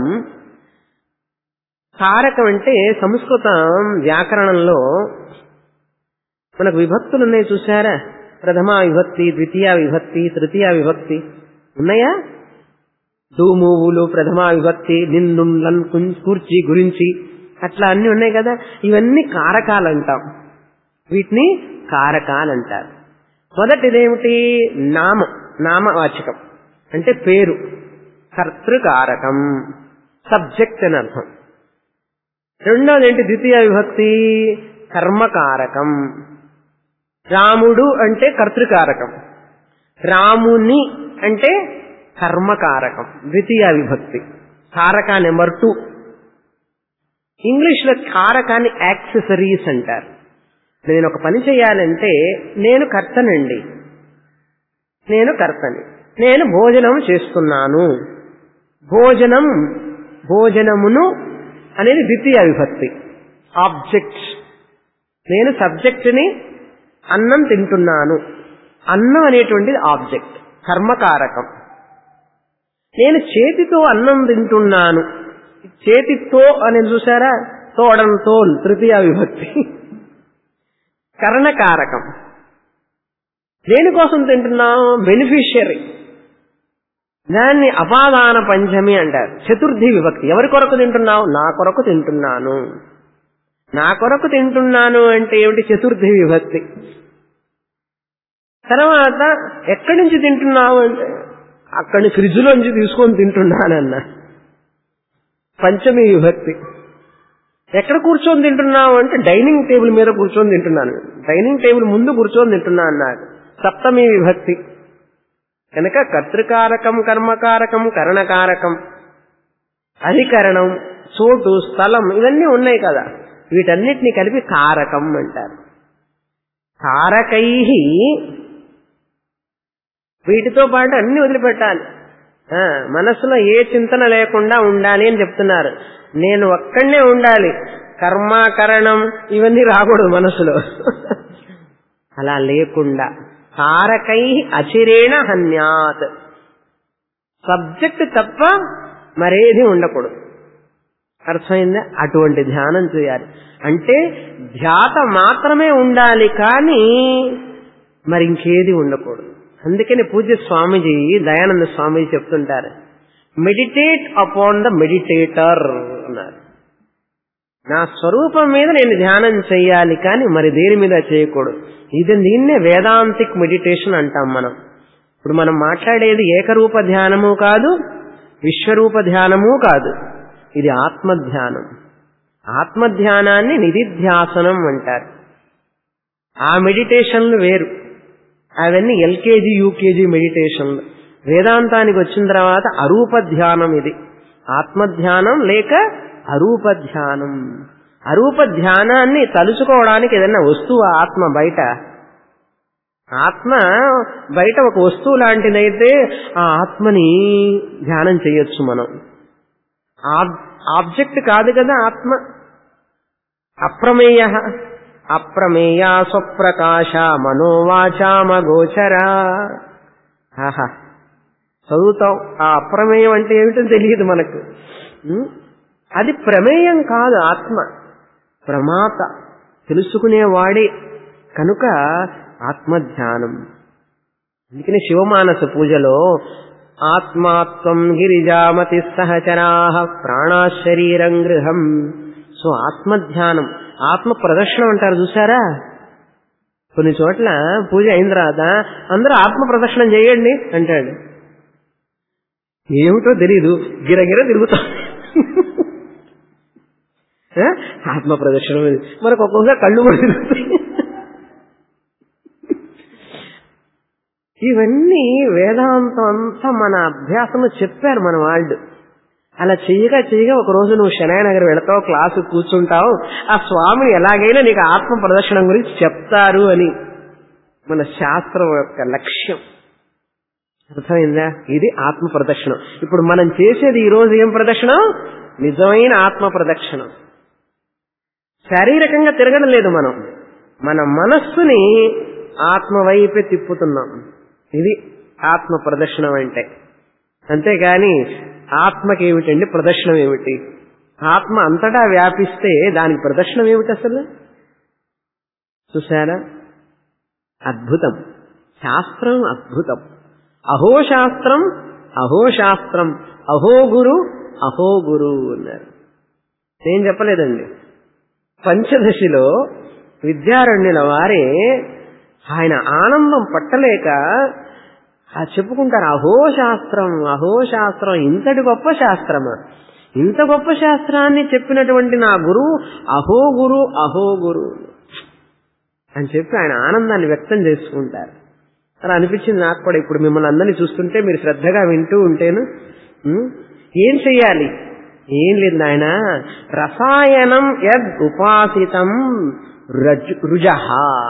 కారకం అంటే సంస్కృతం వ్యాకరణంలో మనకు విభక్తులు ఉన్నాయి చూసారా ప్రథమ విభక్తి ద్వితీయ విభక్తి తృతీయ విభక్తి ఉన్నాయా దూమూవులు ప్రథమ విభక్తి నిన్ను లన్ కుం- కూర్చి గురించి అట్లా అన్ని ఉన్నాయి కదా ఇవన్నీ కారకాలు అంటాం వీటిని కారకాలు అంటారు మొదటిదేమిటి నామం నామవాచకం అంటే పేరు కర్తృకారకం సబ్జెక్ట్ అని అర్థం రెండోది ఏంటి ద్వితీయ విభక్తి కర్మకారకం రాముడు అంటే కర్తృకారకం రాముని అంటే కర్మకారకం ద్వితీయ విభక్తి కారక నెంబర్ టూ ఇంగ్లీష్ లో కారకాన్ని యాక్సెసరీస్ అంటారు నేను ఒక పని చేయాలంటే నేను కర్తనండి నేను కర్తని నేను భోజనం చేస్తున్నాను భోజనం భోజనమును అనేది ద్వితీయ విభక్తి ఆబ్జెక్ట్ నేను సబ్జెక్టుని అన్నం తింటున్నాను అన్నం అనేటువంటిది ఆబ్జెక్ట్ కర్మకారకం నేను చేతితో అన్నం తింటున్నాను చేతితో అనేది చూసారా తోడం తోల్ తృతీయ విభక్తి కర్ణకారకం దేనికోసం తింటున్నాం బెనిఫిషియరీ దాన్ని అపాదాన పంచమి అంటారు చతుర్థి విభక్తి ఎవరి కొరకు తింటున్నావు నా కొరకు తింటున్నాను నా కొరకు తింటున్నాను అంటే ఏమిటి చతుర్థి విభక్తి తర్వాత ఎక్కడి నుంచి తింటున్నావు అంటే అక్కడి ఫ్రిడ్జ్లోంచి తీసుకొని తింటున్నానన్న పంచమి విభక్తి ఎక్కడ కూర్చొని తింటున్నావు అంటే డైనింగ్ టేబుల్ మీద కూర్చొని తింటున్నాను డైనింగ్ టేబుల్ ముందు కూర్చొని తింటున్నా అన్నాడు సప్తమి విభక్తి కనుక కర్తృకారకం కర్మకారకం కరణకారకం అధికరణం చోటు స్థలం ఇవన్నీ ఉన్నాయి కదా వీటన్నిటిని కలిపి కారకం అంటారు కారకై వీటితో పాటు అన్ని వదిలిపెట్టాలి ఆ, మనసులో ఏ చింతన లేకుండా ఉండాలి అని చెప్తున్నారు నేను ఒక్కడనే ఉండాలి కర్మాకరణం ఇవన్నీ రాకూడదు మనసులో అలా లేకుండా కారకై అచిరేణ హన్యాత్ సబ్జెక్ట్ తప్ప మరేది ఉండకూడదు అర్థమైందా అటువంటి ధ్యానం చేయాలి అంటే ధ్యాత మాత్రమే ఉండాలి కానీ మరి ఇంకేది ఉండకూడదు అందుకని పూజ్య స్వామీజీ దయానంద స్వామీజీ చెప్తుంటారు మెడిటేట్ అపాన్ ద మెడిటేటర్ అన్నారు నా స్వరూపం మీద నేను ధ్యానం చేయాలి కానీ మరి దేని మీద చేయకూడదు ఇది దీన్నే వేదాంతిక్ మెడిటేషన్ అంటాం మనం ఇప్పుడు మనం మాట్లాడేది ఏకరూప ధ్యానము కాదు విశ్వరూప ధ్యానము కాదు ఇది ఆత్మధ్యానం ఆత్మధ్యానాన్ని నిధిధ్యాసనం అంటారు ఆ మెడిటేషన్లు వేరు అవన్నీ ఎల్కేజీ యూకేజీ మెడిటేషన్లు వేదాంతానికి వచ్చిన తర్వాత అరూప ధ్యానం ఇది ఆత్మధ్యానం లేక అరూప ధ్యానం అరూప ధ్యానాన్ని తలుచుకోవడానికి ఏదైనా వస్తువు ఆత్మ బయట ఆత్మ బయట ఒక వస్తువు లాంటిదైతే ఆ ఆత్మని ధ్యానం చేయొచ్చు మనం ఆబ్జెక్ట్ కాదు కదా ఆత్మ అప్రమేయ అప్రమేయ స్వప్రకాశ మనోవాచామగోచర ఆహా చదువుతాం ఆ అప్రమేయం అంటే ఏమిటో తెలియదు మనకు ఉం? అది ప్రమేయం కాదు ఆత్మ ప్రమాత తెలుసుకునేవాడే కనుక ఆత్మధ్యానం అందుకని శివమానస పూజలో ఆత్మాత్వం గిరిజామతి సహచరా ప్రాణాశరీరం గృహం సో ఆత్మధ్యానం ఆత్మ ప్రదర్శనం అంటారు చూసారా కొన్ని చోట్ల పూజ అయిన తర్వాత అందరూ ఆత్మ ప్రదర్శనం చేయండి అంటాడు ఏమిటో తెలీదు గిరగిర తిరుగుతాం ఆ? ఆత్మ ప్రదర్శనం ఇది. మనకు ఒక్కొక్కసారి కళ్ళు కూడా తిరుగుతాయి ఇవన్నీ వేదాంతం అంతా మన అభ్యాసంలో చెప్పారు మన వాళ్ళు అలా చెయ్యగా చెయ్యగా ఒక రోజు నువ్వు శనాయనగర్ వెళతావు క్లాసు కూర్చుంటావు ఆ స్వామి ఎలాగైనా నీకు ఆత్మ ప్రదర్శనం గురించి చెప్తారు అని మన శాస్త్రం యొక్క లక్ష్యం అర్థమైందా ఇది ఆత్మ ప్రదక్షిణం ఇప్పుడు మనం చేసేది ఈ రోజు ఏం ప్రదక్షిణం నిజమైన ఆత్మ ప్రదక్షిణం శారీరకంగా తిరగడం లేదు మనం మన మనస్సుని ఆత్మ వైపే తిప్పుతున్నాం ఇది ఆత్మ ప్రదర్శనం అంటే అంతేగాని ఆత్మకి ఏమిటండి ప్రదర్శనం ఏమిటి ఆత్మ అంతటా వ్యాపిస్తే దానికి ప్రదర్శనం ఏమిటి అసలు చూసారా అద్భుతం శాస్త్రం అద్భుతం అహో శాస్త్రం అహో శాస్త్రం అహో గురు అహో గురు అన్నారు నేను చెప్పలేదండి పంచదశిలో విద్యారణ్యుల వారే ఆయన ఆనందం పట్టలేక ఆ చెప్పుకుంటారు అహో శాస్త్రం అహో శాస్త్రం ఇంతటి గొప్ప శాస్త్రమా ఇంత గొప్ప శాస్త్రాన్ని చెప్పినటువంటి నా గురువు అహో గురు అహో గురు అని చెప్పి ఆయన ఆనందాన్ని వ్యక్తం చేసుకుంటారు అలా అనిపించింది నాకు కూడా ఇప్పుడు మిమ్మల్ని అందరినీ చూస్తుంటే మీరు శ్రద్ధగా వింటూ ఉంటేను ఉం, ఏం చెయ్యాలి ఏం లేదు నాయన రసాయనం యద్ ఉపాసితం రజు రుజహ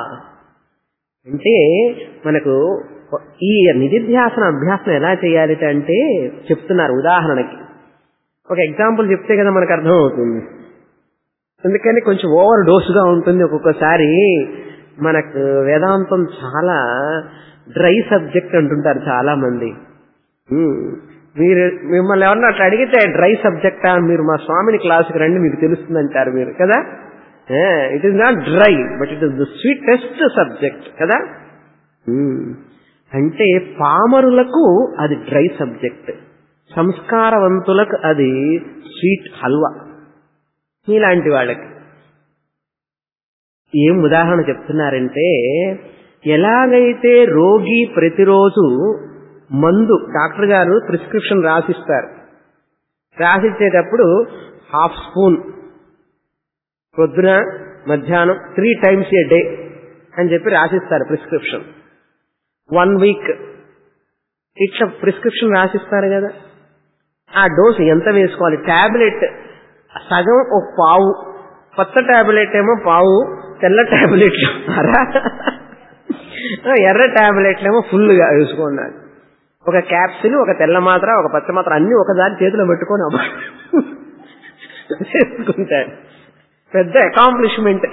అంటే మనకు ఈ నిధిధ్యాసన అభ్యాసం ఎలా చేయాలి అంటే చెప్తున్నారు ఉదాహరణకి ఒక ఎగ్జాంపుల్ చెప్తే కదా మనకు అర్థమవుతుంది అందుకని కొంచెం ఓవర్ డోస్గా ఉంటుంది ఒక్కొక్కసారి మనకు వేదాంతం చాలా డ్రై సబ్జెక్ట్ అంటుంటారు చాలా మంది ఉమ్, మీరు మిమ్మల్ని ఎవరన్నా అట్లా అడిగితే డ్రై సబ్జెక్టా మీరు మా స్వామిని క్లాసుకి రండి మీకు తెలుస్తుంది అంటారు మీరు కదా it is not dry but it is the sweetest subject కదా ఉమ్, అంటే పామరులకు అది డ్రై సబ్జెక్ట్ సంస్కారవంతులకు అది స్వీట్ హల్వా మీలాంటి వాళ్ళకి ఏం ఉదాహరణ చెప్తున్నారంటే ఎలాగైతే రోగి ప్రతిరోజు మందు డాక్టర్ గారు ప్రిస్క్రిప్షన్ రాసిస్తారు రాసిచ్చేటప్పుడు హాఫ్ స్పూన్ పొద్దున మధ్యాహ్నం త్రీ టైమ్స్ ఏ డే అని చెప్పి రాసిస్తారు ప్రిస్క్రిప్షన్ వన్ వీక్ ఇట్లా ప్రిస్క్రిప్షన్ రాసిస్తారు కదా ఆ డోసు ఎంత వేసుకోవాలి టాబ్లెట్ సగం ఒక పావు కొత్త టాబ్లెట్ ఏమో పావు తెల్ల టాబ్లెట్లు అరా ఎర్ర టాబ్లెట్లు ఏమో ఫుల్గా వేసుకున్నాడు ఒక క్యాప్సిల్ ఒక తెల్ల మాత్ర ఒక పచ్చ మాత్ర అన్ని ఒకసారి చేతిలో పెట్టుకొని అబ్బా వేసుకుంటాడు పెద్ద అకాంప్లిష్మెంట్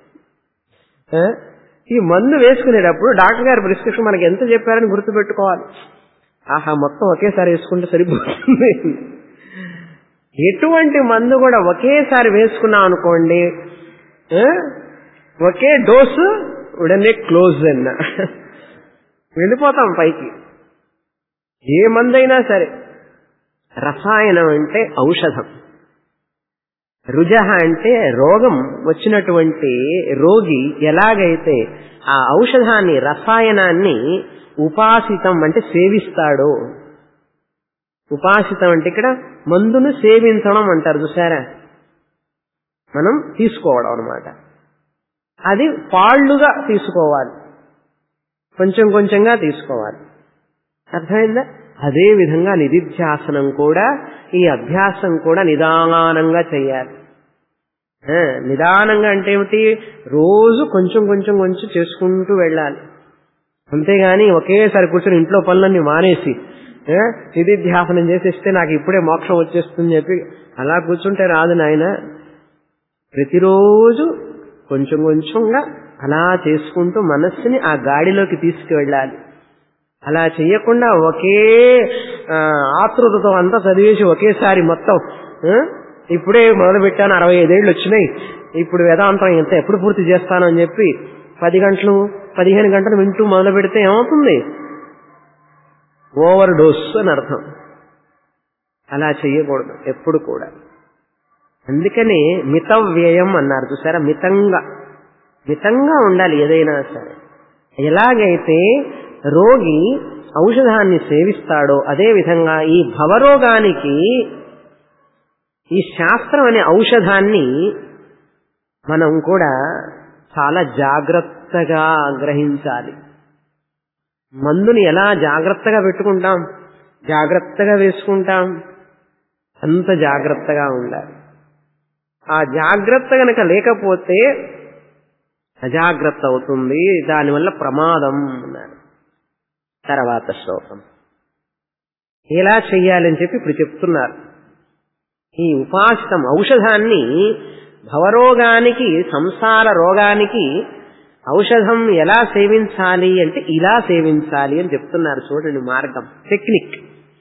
ఈ మందు వేసుకునేటప్పుడు డాక్టర్ గారి ప్రిస్క్రిప్షన్ మనకి ఎంత చెప్పారని గుర్తుపెట్టుకోవాలి ఆహా మొత్తం ఒకేసారి వేసుకుంటే సరిపోతుంది ఎటువంటి మందు కూడా ఒకేసారి వేసుకున్నాం అనుకోండి ఆ, ఒకే డోసు ఉడనే క్లోజ్ అన్న వెళ్ళిపోతాం పైకి ఏ మందైనా సరే రసాయనం అంటే ఔషధం రుజహ అంటే రోగం వచ్చినటువంటి రోగి ఎలాగైతే ఆ ఔషధాన్ని రసాయనాన్ని ఉపాసితం అంటే సేవిస్తాడో ఉపాసితం అంటే ఇక్కడ మందును సేవించడం అంటారు చూసారా మనం తీసుకోవడం అనమాట అది పాళ్లుగా తీసుకోవాలి కొంచెం కొంచెంగా తీసుకోవాలి అర్థమైందా అదే విధంగా నిధిధ్యాసనం కూడా ఈ అభ్యాసం కూడా నిదానంగా చేయాలి ఆ, నిదానంగా అంటే ఏమిటి రోజు కొంచెం కొంచెం కొంచెం చేసుకుంటూ వెళ్ళాలి అంతేగాని ఒకేసారి కూర్చొని ఇంట్లో పనులన్నీ మానేసి ఏ, నిధిధ్యాసనం చేసేస్తే నాకు ఇప్పుడే మోక్షం వచ్చేస్తుంది చెప్పి అలా కూర్చుంటే రాదు నాయన ప్రతిరోజు కొంచెం కొంచెంగా అలా చేసుకుంటూ మనస్సుని ఆ గాడిలోకి తీసుకువెళ్ళాలి అలా చెయ్యకుండా ఒకే ఆ, ఆతృతతో అంతా చదివేసి ఒకేసారి మొత్తం ఆ, ఇప్పుడే మొదలు పెట్టాను అరవై ఐదేళ్ళు వచ్చినాయి ఇప్పుడు వేదాంతం ఇంత ఎప్పుడు పూర్తి చేస్తాను అని చెప్పి పది గంటలు పదిహేను గంటలు వింటూ మొదలు పెడితే ఏమవుతుంది ఓవర్ డోస్ అని అర్థం అలా చెయ్యకూడదు ఎప్పుడు కూడా అందుకని మిత వ్యయం అన్నారు చూసారా మితంగా మితంగా ఉండాలి ఏదైనా సరే ఎలాగైతే రోగి ఔషధాన్ని సేవిస్తాడో అదే విధంగా ఈ భవరోగానికి ఈ శాస్త్రం అనే ఔషధాన్ని మనం కూడా చాలా జాగ్రత్తగా గ్రహించాలి మందుని ఎలా జాగ్రత్తగా పెట్టుకుంటాం జాగ్రత్తగా వేసుకుంటాం అంత జాగ్రత్తగా ఉండాలి ఆ జాగ్రత్త గనక లేకపోతే అజాగ్రత్త అవుతుంది దానివల్ల ప్రమాదం అన్నారు తర్వాత శ్లోకం ఎలా చెయ్యాలని చెప్పి ఇప్పుడు చెప్తున్నారు ఈ ఉపాసితం ఔషధాన్ని భవరోగానికి సంసార రోగానికి ఔషధం ఎలా సేవించాలి అంటే ఇలా సేవించాలి అని చెప్తున్నారు చూడండి మార్గం టెక్నిక్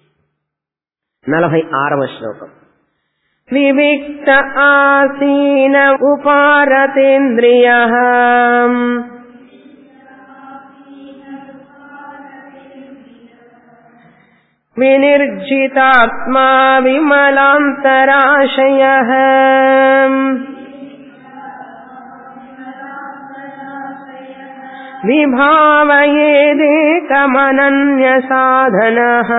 నలభై ఆరవ శ్లోకం వివిక్త ఆసీన ఉపారతేంద్రియ వినిర్జితాత్మా విమలాంతరాశయ విభావయేదేకమనన్య సాధన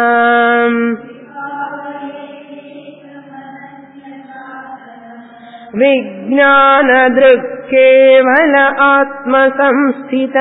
విజ్ఞానదృక్కేవల ఆత్మసంస్థిత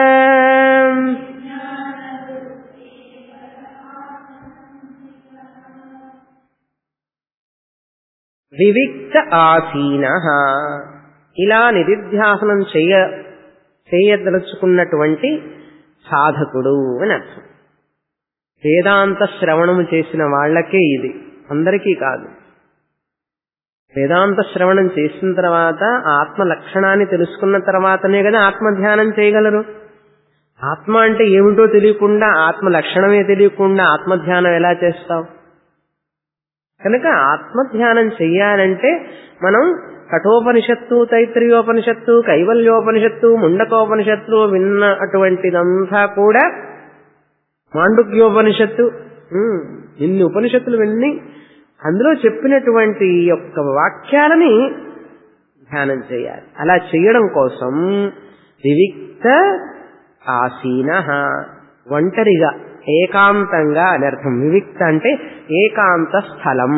వివిక్త ఆసీన ఇలా నిధిధ్యాసనం చేయ చేయదలుచుకున్నటువంటి సాధకుడు అని అర్థం వేదాంత శ్రవణము చేసిన వాళ్ళకే ఇది అందరికీ కాదు వేదాంత శ్రవణం చేసిన తర్వాత ఆత్మ లక్షణాన్ని తెలుసుకున్న తర్వాతనే కదా ఆత్మ ధ్యానం చేయగలరు ఆత్మ అంటే ఏమిటో తెలియకుండా ఆత్మ లక్షణమే తెలియకుండా ఆత్మధ్యానం ఎలా చేస్తావు కనుక ఆత్మధ్యానం చెయ్యాలంటే మనం కఠోపనిషత్తు తైత్రీయోపనిషత్తు కైవల్యోపనిషత్తు ముండకోపనిషత్తు విన్న అటువంటిదంతా కూడా మాండుక్యోపనిషత్తు ఉమ్, ఇన్ని ఉపనిషత్తులు విన్ని అందులో చెప్పినటువంటి యొక్క వాక్యాలని ధ్యానం చేయాలి అలా చేయడం కోసం వివిక్త ఆసీన ఒంటరిగా ఏకాంతంగా అని అర్థం వివిక్త అంటే ఏకాంత స్థలం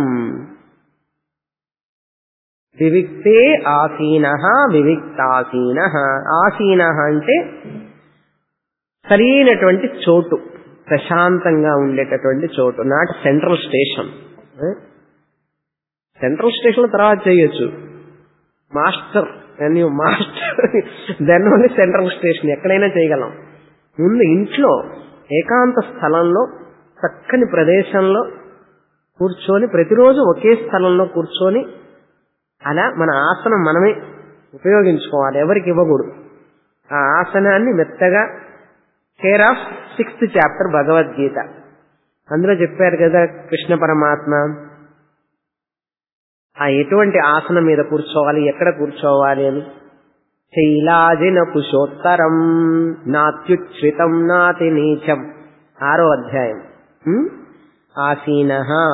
వివిక్తే ఆసీన వివిక్తాసీన ఆసీన అంటే సరైనటువంటి చోటు ప్రశాంతంగా ఉండేటటువంటి చోటు not central station central station తర్వాత చేయొచ్చు master you master then only central station ఎక్కడైనా చేయగలం ముందు ఇంట్లో ఏకాంత స్థలంలో చక్కని ప్రదేశంలో కూర్చొని ప్రతిరోజు ఒకే స్థలంలో కూర్చొని అలా మన ఆసనం మనమే ఉపయోగించుకోవాలి ఎవరికి ఇవ్వకూడదు ఆ ఆసనాన్ని మెత్తగా care of sixth chapter Bhagavadgita అందులో చెప్పారు కదా కృష్ణ పరమాత్మ ఆ ఎటువంటి ఆసనం మీద కూర్చోవాలి ఎక్కడ కూర్చోవాలి అని శైలాజిన కుశోత్తరం నాత్యుచ్ఛ్రితం నాతి నీచం ఆరో అధ్యాయం ఆసీన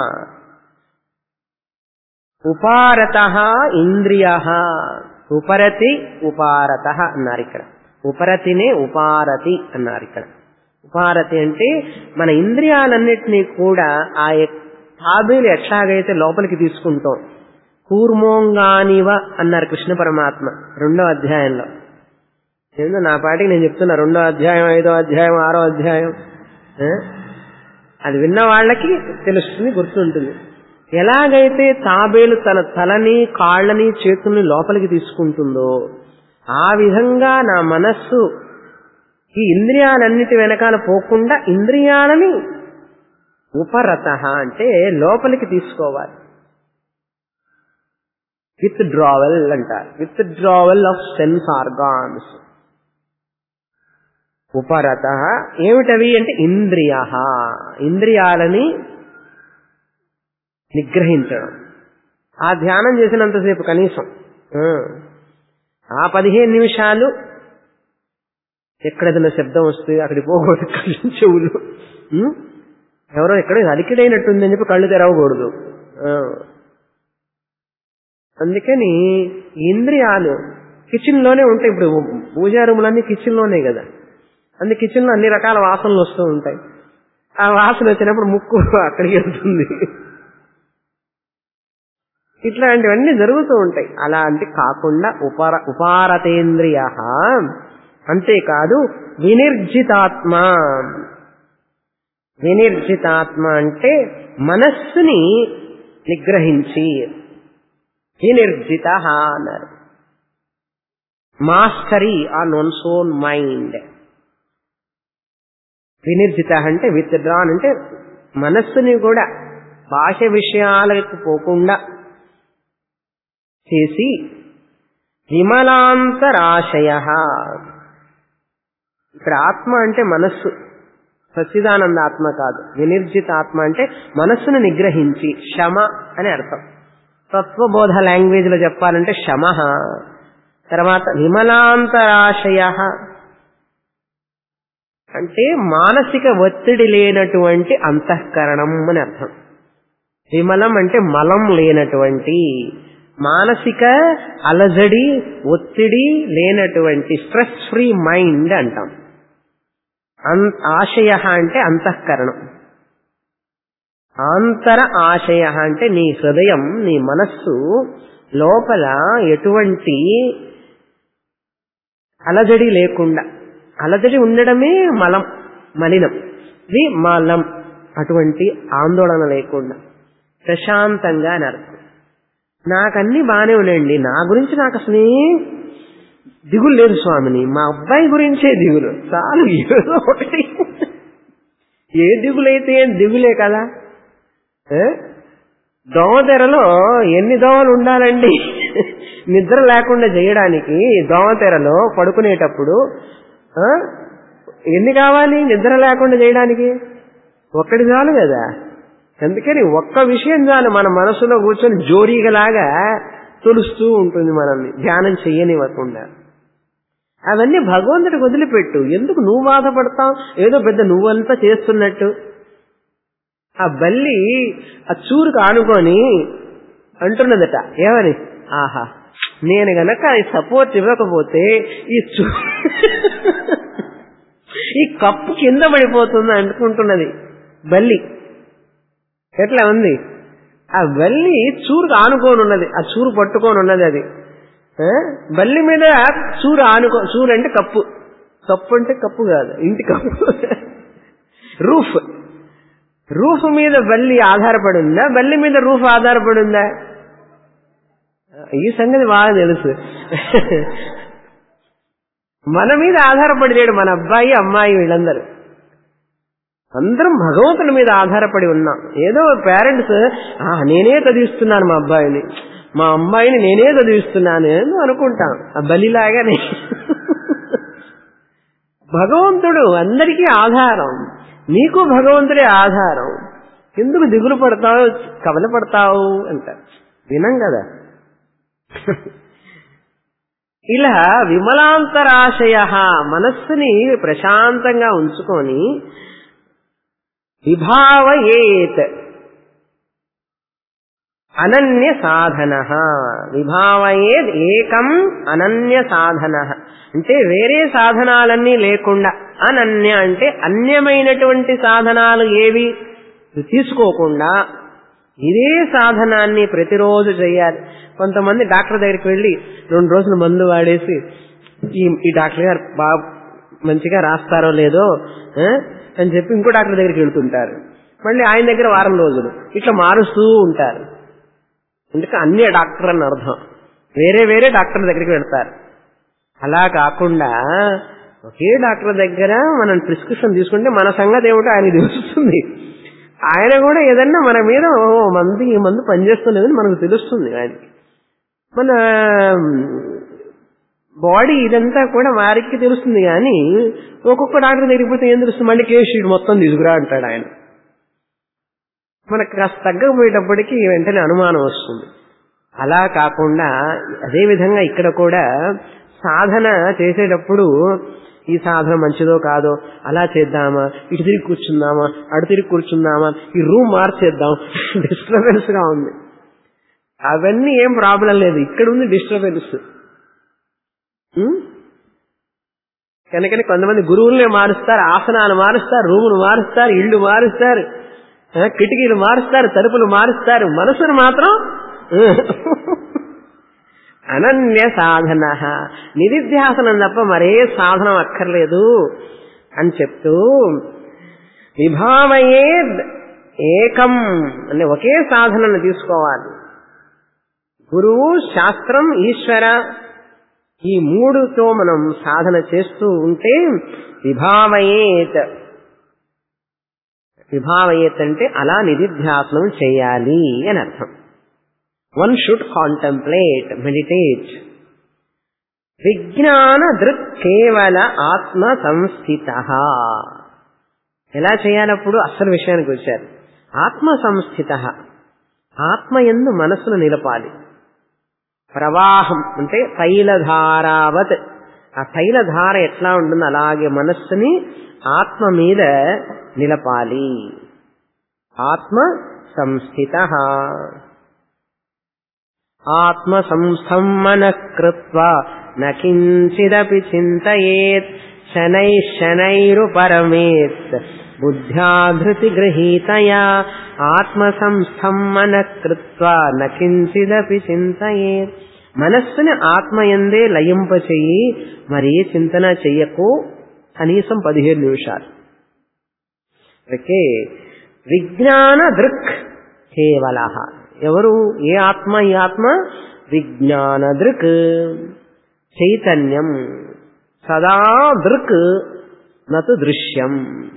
ఉపారత ఇంద్రియ ఉపరతి ఉపారత అన్నారు ఇక్కడ ఉపరతినే ఉపారతి అన్నారు ఇక్కడ ఉపారతి అంటే మన ఇంద్రియాలన్నిటినీ కూడా ఆ తాబేలు ఎట్లాగైతే లోపలికి తీసుకుంటాం కూర్మోంగానివ అన్నారు కృష్ణ పరమాత్మ రెండో అధ్యాయంలో ఏందో నా పాటికి నేను చెప్తున్నా రెండో అధ్యాయం ఐదో అధ్యాయం ఆరో అధ్యాయం ఆ? అది విన్న వాళ్ళకి తెలుస్తుంది గుర్తుంటుంది ఎలాగైతే తాబేలు తన తలని కాళ్ళని చేతుల్ని లోపలికి తీసుకుంటుందో ఆ విధంగా నా మనస్సు ఈ ఇంద్రియాలన్నిటి వెనకాల పోకుండా ఇంద్రియాలని ఉపరత అంటే లోపలికి తీసుకోవాలి విత్ డ్రావెల్ అంటారు withdrawal of sense organs ఉపరత ఏమిటవి అంటే ఇంద్రియ ఇంద్రియాలని నిగ్రహించడం ఆ ధ్యానం చేసినంతసేపు కనీసం ఆ పదిహేను నిమిషాలు ఎక్కడేదైనా శబ్దం వస్తే అక్కడికి పోకూడదు కళ్ళు చెవులు ఎవరో ఎక్కడ అలికిడైనట్టుందని చెప్పి కళ్ళు తెరవకూడదు అందుకని ఇంద్రియాలు కిచెన్ లోనే ఉంటాయి ఇప్పుడు పూజా రూములన్నీ కిచెన్ లోనే కదా అందు కిచెన్ లో అన్ని రకాల వాసనలు వస్తూ ఉంటాయి ఆ వాసన వచ్చినప్పుడు ముక్కు అక్కడికి వెళ్తుంది ఇట్లాంటివన్నీ జరుగుతూ ఉంటాయి అలాంటి కాకుండా ఉపర ఉపారతేంద్రియ అంతేకాదు వినిర్జితాత్మ వినిర్జితాత్మ అంటే మనస్సుని నిగ్రహించి వినిర్జిత అన్నారు mastery on one's own mind వినిర్జిత అంటే విత్ డ్రాన్ అంటే మనస్సుని కూడా బాహ్య విషయాలకు పోకుండా చేసి విమలాంతరాశయ ఇక్కడ ఆత్మ అంటే మనస్సు సచ్చిదానంద ఆత్మ కాదు వినిర్జిత ఆత్మ అంటే మనస్సును నిగ్రహించి శమ అని అర్థం తత్వబోధ లాంగ్వేజ్ లో చెప్పాలంటే శమ తర్వాత విమలాంతరాశయ అంటే మానసిక ఒత్తిడి లేనటువంటి అంతఃకరణం అని అర్థం విమలం అంటే మలం లేనటువంటి మానసిక అలజడి ఒత్తిడి లేనటువంటి స్ట్రెస్ ఫ్రీ మైండ్ అంటాం ఆశయ అంటే అంతఃకరణం ఆంతర ఆశయ అంటే నీ హృదయం నీ మనస్సు లోపల ఎటువంటి అలజడి లేకుండా అలజడి ఉండడమే మలం మలినం ఇది మలం అటువంటి ఆందోళన లేకుండా ప్రశాంతంగా అని అర్థం నాకన్నీ బాగానే ఉన్నాయండి నా గురించి నాకు అసలే దిగులు లేదు స్వామిని మా అబ్బాయి గురించే దిగులు చాలు ఏదో ఒకటి ఏ దిగులైతే ఏం దిగులే కదా దోమతెరలో ఎన్ని దోమలు ఉండాలండి నిద్ర లేకుండా చేయడానికి దోమతెరలో పడుకునేటప్పుడు ఎన్ని కావాలి నిద్ర లేకుండా చేయడానికి ఒక్కటి చాలు కదా అందుకని ఒక్క విషయం చాలు మన మనసులో కూర్చొని జోరీగలాగా తొలుస్తూ ఉంటుంది మనల్ని ధ్యానం చెయ్యనివ్వకుండా అవన్నీ భగవంతుడికి వదిలిపెట్టు ఎందుకు నువ్వు బాధపడతావు ఏదో పెద్ద నువ్వంతా చేస్తున్నట్టు ఆ బల్లి ఆ చూరుకు ఆనుకొని అంటున్నదట ఏమని ఆహా నేను గనక ఈ సపోర్ట్ ఇవ్వకపోతే ఈ చూ ఈ కప్పు కింద పడిపోతుంది అనుకుంటున్నది బల్లి ఎట్లా ఉంది ఆ బల్లి చూరుకు ఆనుకొని ఉన్నది ఆ చూరు పట్టుకొని ఉన్నది అది బల్లి మీద చూరు ఆనుకో చూరు అంటే కప్పు కప్పు అంటే కప్పు కాదు ఇంటి కప్పు రూఫ్ రూఫ్ మీద బల్లి ఆధారపడి ఉందా బల్లి మీద రూఫ్ ఆధారపడి ఉందా ఈ సంగతి బాగా తెలుసు మన మీద ఆధారపడి లేడు మన అబ్బాయి అమ్మాయి వీళ్ళందరూ అందరం భగవంతుని మీద ఆధారపడి ఉన్నాం ఏదో పేరెంట్స్ నేనే చదివిస్తున్నాను మా అబ్బాయిని మా అమ్మాయిని నేనే చదివిస్తున్నాను అని అనుకుంటాం ఆ బలిలాగానే భగవంతుడు అందరికీ ఆధారం నీకు భగవంతుడే ఆధారం ఎందుకు దిగులు పడతావు కవల పడతావు అంట వినం కదా ఇలా విమలాంతరాశయ మనస్సుని ప్రశాంతంగా ఉంచుకొని విభావయేత్ అనన్య సాధన విభావయేద్ ఏకం అనన్య సాధన అంటే వేరే సాధనాలన్నీ లేకుండా అనన్య అంటే అన్యమైనటువంటి సాధనాలు ఏవి తీసుకోకుండా ఇదే సాధనాన్ని ప్రతిరోజు చేయాలి కొంతమంది డాక్టర్ దగ్గరికి వెళ్ళి రెండు రోజులు మందు వాడేసి ఈ ఈ డాక్టర్ గారు బాగా మంచిగా రాస్తారో లేదో అని చెప్పి ఇంకో డాక్టర్ దగ్గరికి వెళ్తుంటారు మళ్ళీ ఆయన దగ్గర వారం రోజులు ఇట్లా మారుస్తూ ఉంటారు అందుకే అన్య డాక్టర్ అని అర్థం వేరే వేరే డాక్టర్ దగ్గరికి వెళ్తారు అలా కాకుండా ఒకే డాక్టర్ దగ్గర మనం ప్రిస్క్రిప్షన్ తీసుకుంటే మన సంగతి ఏమిటో ఆయన తెలుస్తుంది ఆయన కూడా ఏదన్నా మన మీద ఓ మందు ఈ మందు పనిచేస్తున్నదని మనకు తెలుస్తుంది ఆయనకి మన బాడీ ఇదంతా కూడా వారికి తెలుస్తుంది కానీ ఒక్కొక్క డాక్టర్ తిరిగిపోతే ఏం తెలుస్తుంది మళ్ళీ కేసు షీట్ మొత్తం తీసుకురా అంటాడు ఆయన మనకు కాస్త తగ్గకపోయేటప్పటికి వెంటనే అనుమానం వస్తుంది అలా కాకుండా అదే విధంగా ఇక్కడ కూడా సాధన చేసేటప్పుడు ఈ సాధన మంచిదో కాదో అలా చేద్దామా ఇటు తిరిగి కూర్చుందామా అటు తిరిగి కూర్చుందామా ఈ రూమ్ మార్చేద్దాం డిస్టర్బెన్స్ గా ఉంది అవన్నీ ఏం ప్రాబ్లం లేదు ఇక్కడ ఉంది డిస్టర్బెన్స్ కనుకని కొంతమంది గురువులనే మారుస్తారు ఆసనాలు మారుస్తారు రూములు మారుస్తారు ఇళ్ళు మారుస్తారు ఆ, కిటికీలు మారుస్తారు తలుపులు మారుస్తారు మనసును మాత్రం అనన్య సాధన నిధిధ్యాసనం తప్ప మరే సాధనం అక్కర్లేదు అని చెప్తూ విభావయే ఏకం అంటే ఒకే సాధనను తీసుకోవాలి గురువు శాస్త్రం ఈశ్వర ఈ మూడుతో మనం సాధన చేస్తూ ఉంటే విభావయేత్ విభావయేత్ అంటే అలా నిధిధ్యాసనం చేయాలి అని అర్థం వన్ షుడ్ కాంటంప్లేట్ మెడిటేట్ విజ్ఞాన దృక్ కేవల ఆత్మ సంస్థిత ఎలా చేయాలప్పుడు అసలు విషయానికి వచ్చారు ఆత్మ సంస్థిత ఆత్మ ఎందు మనస్సును నిలపాలి ప్రవాహం అంటే తైలధారావత్ ఆ తైలధార ఎట్లా ఉంటుందో అలాగే మనస్సుని ఆత్మ మీద నిలపాలి ఆత్మ సంస్థిత ఆత్మ సంస్థం మనః కృత్వా నకించిదపి చింతయేత్ శనై శనైరుపరమేత్ బుద్ధ్యాధృతి గృహీతయా ఆత్మ సంస్థం మనః కృత్వా నకించిదపి చింతయేత్ మనస్సుని ఆత్మయందే లయింపచేయి మరే చింతన చెయ్యకు కనీసం పదిహేను నిమిషాలు ఓకే విజ్ఞాన దృక్ కేవల ఎవరు ఏ ఆత్మ ఈ ఆత్మ విజ్ఞాన దృక్ చైతన్యం సదా దృక్ నతు దృశ్యం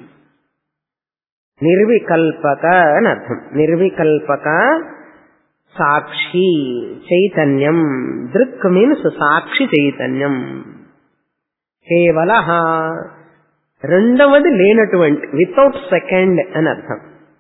నిర్వికల్పక అని అర్థం నిర్వికల్పక సాక్షి చైతన్యం దృక్ మీన్స్ సాక్షి చైతన్యం కేవల రెండవది లేనటువంటి వితౌట్ సెకండ్ అని అర్థం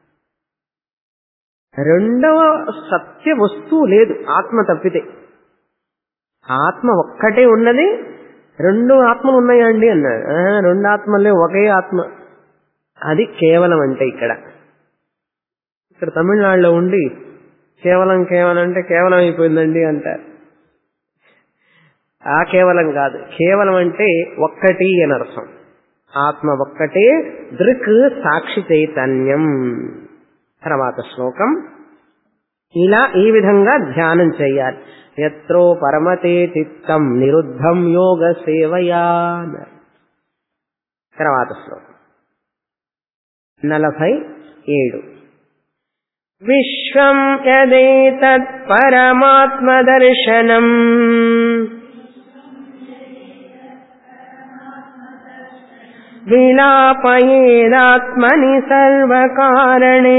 రెండవ సత్య వస్తువు లేదు ఆత్మ తప్పితే ఆత్మ ఒక్కటే ఉన్నది రెండు ఆత్మలు ఉన్నాయండి అన్నాడు ఆ, రెండు ఆత్మలే ఒకే ఆత్మ అది కేవలం అంటే ఇక్కడ ఇక్కడ తమిళనాడులో ఉండి కేవలం కేవలం అంటే కేవలం అయిపోయిందండి అంటారు ఆ కేవలం కాదు కేవలం అంటే ఒక్కటి అని అర్థం ఆత్మ ఒక్కటే దృక్ సాక్షి చైతన్యం తర్వాత శ్లోకం ఇలా ఈ విధంగా ధ్యానం చేయాలి ఎత్రో పరమతే చిత్తం నిరుద్ధం యోగ సేవయా అన్నారు. తర్వాత శ్లోకం నలభై ఏడు విశ్వం యదేతత్ పరమాత్మదర్శనం విలాపయేదాత్మని సర్వకారణే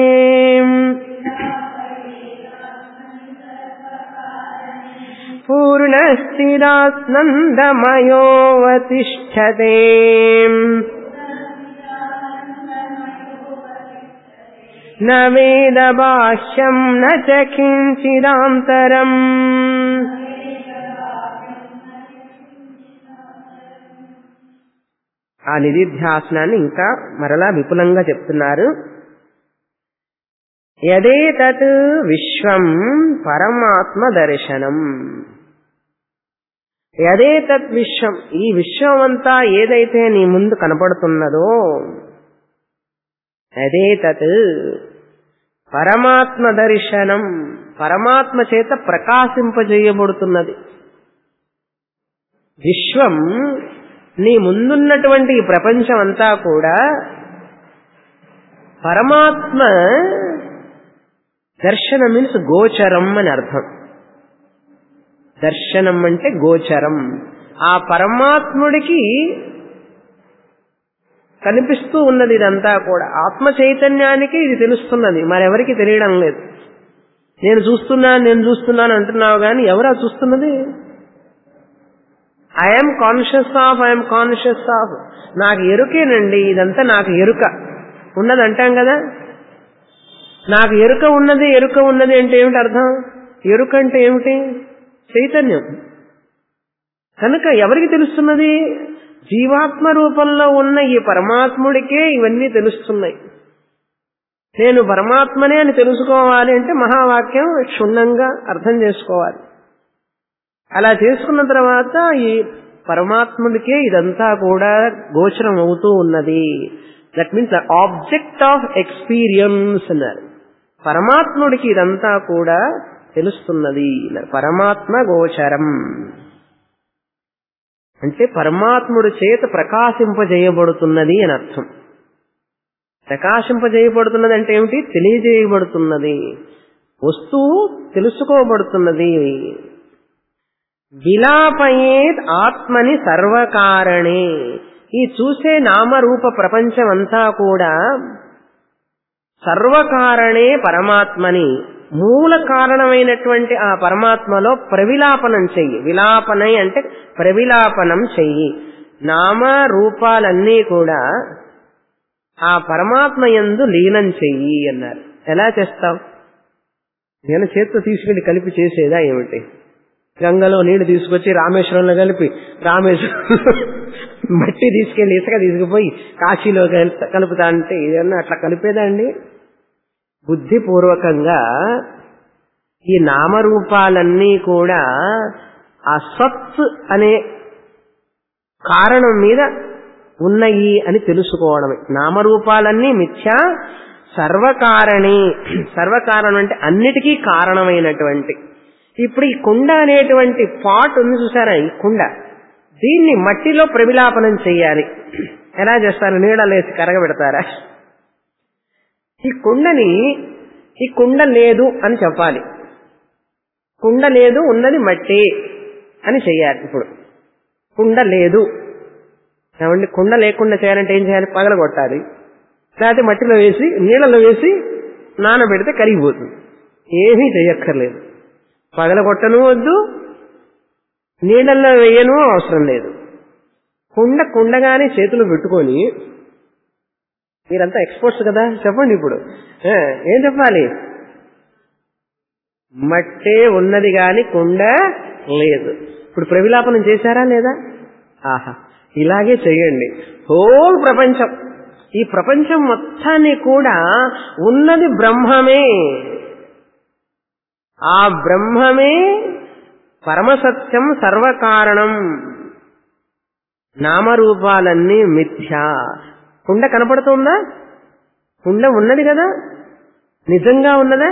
పూర్ణస్థిరాత్నందమయోవతిష్టతే न वेदबाह्यम् न च किञ्चिदान्तरम् ఆ నిధిధ్యాసనాన్ని ఇంకా మరలా విపులంగా చెప్తున్నారు యదే తత్ విశ్వం పరమాత్మ దర్శనం యదే తత్ విశ్వం ఈ విశ్వం అంతా ఏదైతే నీ ముందు కనపడుతున్నదో అదే తత్ పరమాత్మ దర్శనం పరమాత్మ చేత ప్రకాశింపజేయబడుతున్నది విశ్వం నీ ముందున్నటువంటి ఈ ప్రపంచం అంతా కూడా పరమాత్మ దర్శనం మీన్స్ గోచరం అని అర్థం దర్శనం అంటే గోచరం ఆ పరమాత్ముడికి కనిపిస్తూ ఉన్నది ఇదంతా కూడా ఆత్మ చైతన్యానికి ఇది తెలుస్తున్నది మరెవరికి తెలియడం లేదు నేను చూస్తున్నాను నేను చూస్తున్నాను అంటున్నావు కానీ ఎవరా చూస్తున్నది I am conscious of I am conscious of నాకు ఎరుకేనండి ఇదంతా నాకు ఎరుక ఉన్నది అంటాం కదా నాకు ఎరుక ఉన్నది ఎరుక ఉన్నది అంటే ఏమిటి అర్థం ఎరుక అంటే ఏమిటి చైతన్యం కనుక ఎవరికి తెలుస్తున్నది జీవాత్మ రూపంలో ఉన్న ఈ పరమాత్ముడికే ఇవన్నీ తెలుస్తున్నాయి నేను పరమాత్మనే అని తెలుసుకోవాలి అంటే మహావాక్యం క్షుణ్ణంగా అర్థం చేసుకోవాలి అలా చేసుకున్న తర్వాత ఈ పరమాత్ముడికే ఇదంతా కూడా గోచరం అవుతూ ఉన్నది that means object of experience అన్నారు పరమాత్ముడికి ఇదంతా కూడా తెలుస్తున్నది పరమాత్మ గోచరం అంటే పరమాత్ముడి చేత ప్రకాశింపజేయబడుతున్నది అని అర్థం ప్రకాశింపజేయబడుతున్నది అంటే ఏమిటి తెలియజేయబడుతున్నది వస్తువు తెలుసుకోబడుతున్నది విలాపయేత్ ఆత్మని సర్వకారణే ఈ చూసే నామరూప ప్రపంచం అంతా కూడా సర్వకారణే పరమాత్మని మూల కారణమైనటువంటి ఆ పరమాత్మలో ప్రవిలాపనం చెయ్యి విలాపనై అంటే ప్రవిలాపనం చెయ్యి నామ రూపాలన్నీ కూడా ఆ పరమాత్మ యందు లీనం చెయ్యి అన్నారు ఎలా చేస్తాం నేను చేత్తో తీసుకెళ్లి కలిపి చేసేదా ఏమిటి గంగలో నీళ్లు తీసుకొచ్చి రామేశ్వరంలో కలిపి రామేశ్వరం మట్టి తీసుకెళ్లి ఇసుక తీసుకుపోయి కాశీలో కలుపుతా- కలుపుతా అంటే ఏదన్నా అట్లా కలిపేదా అండి బుద్ధిపూర్వకంగా ఈ నామరూపాలన్నీ కూడా ఆ సత్ అనే కారణం మీద ఉన్నాయి అని తెలుసుకోవడమే నామరూపాలన్నీ మిథ్యా సర్వకారణి సర్వకారణం అంటే అన్నిటికీ కారణమైనటువంటి ఇప్పుడు ఈ కుండ అనేటువంటి పాట్ ఉంది చూసారా ఈ కుండ దీన్ని మట్టిలో ప్రవిలాపనం చేయాలి ఎలా చేస్తారు నీడలేసి కరగబెడతారా ఈ కుండని ఈ కుండ లేదు అని చెప్పాలి కుండ లేదు ఉన్నది మట్టి అని చెయ్యాలి ఇప్పుడు కుండ లేదు ఏమండి కుండ లేకుండా చేయాలంటే ఏం చేయాలి పగలగొట్టాలి లేకపోతే మట్టిలో వేసి నీళ్ళలో వేసి నానబెడితే కరిగిపోతుంది ఏమీ చేయక్కర్లేదు పగలగొట్టను వద్దు నీళ్ళల్లో వేయను అవసరం లేదు కుండ కుండగానే చేతులు పెట్టుకొని మీరంతా ఎక్స్పర్ట్స్ కదా చెప్పండి ఇప్పుడు ఆ, ఏం చెప్పాలి మట్టే ఉన్నది గాని కుండ లేదు ఇప్పుడు ప్రవిలాపనం చేశారా లేదా ఆహా ఇలాగే చేయండి హోల్ ప్రపంచం ఈ ప్రపంచం మొత్తాన్ని కూడా ఉన్నది బ్రహ్మమే ఆ బ్రహ్మమే పరమసత్యం సర్వకారణం నామరూపాలన్నీ మిథ్యా కుండ కనపడుతుందా కుండ ఉన్నది కదా నిజంగా ఉన్నదా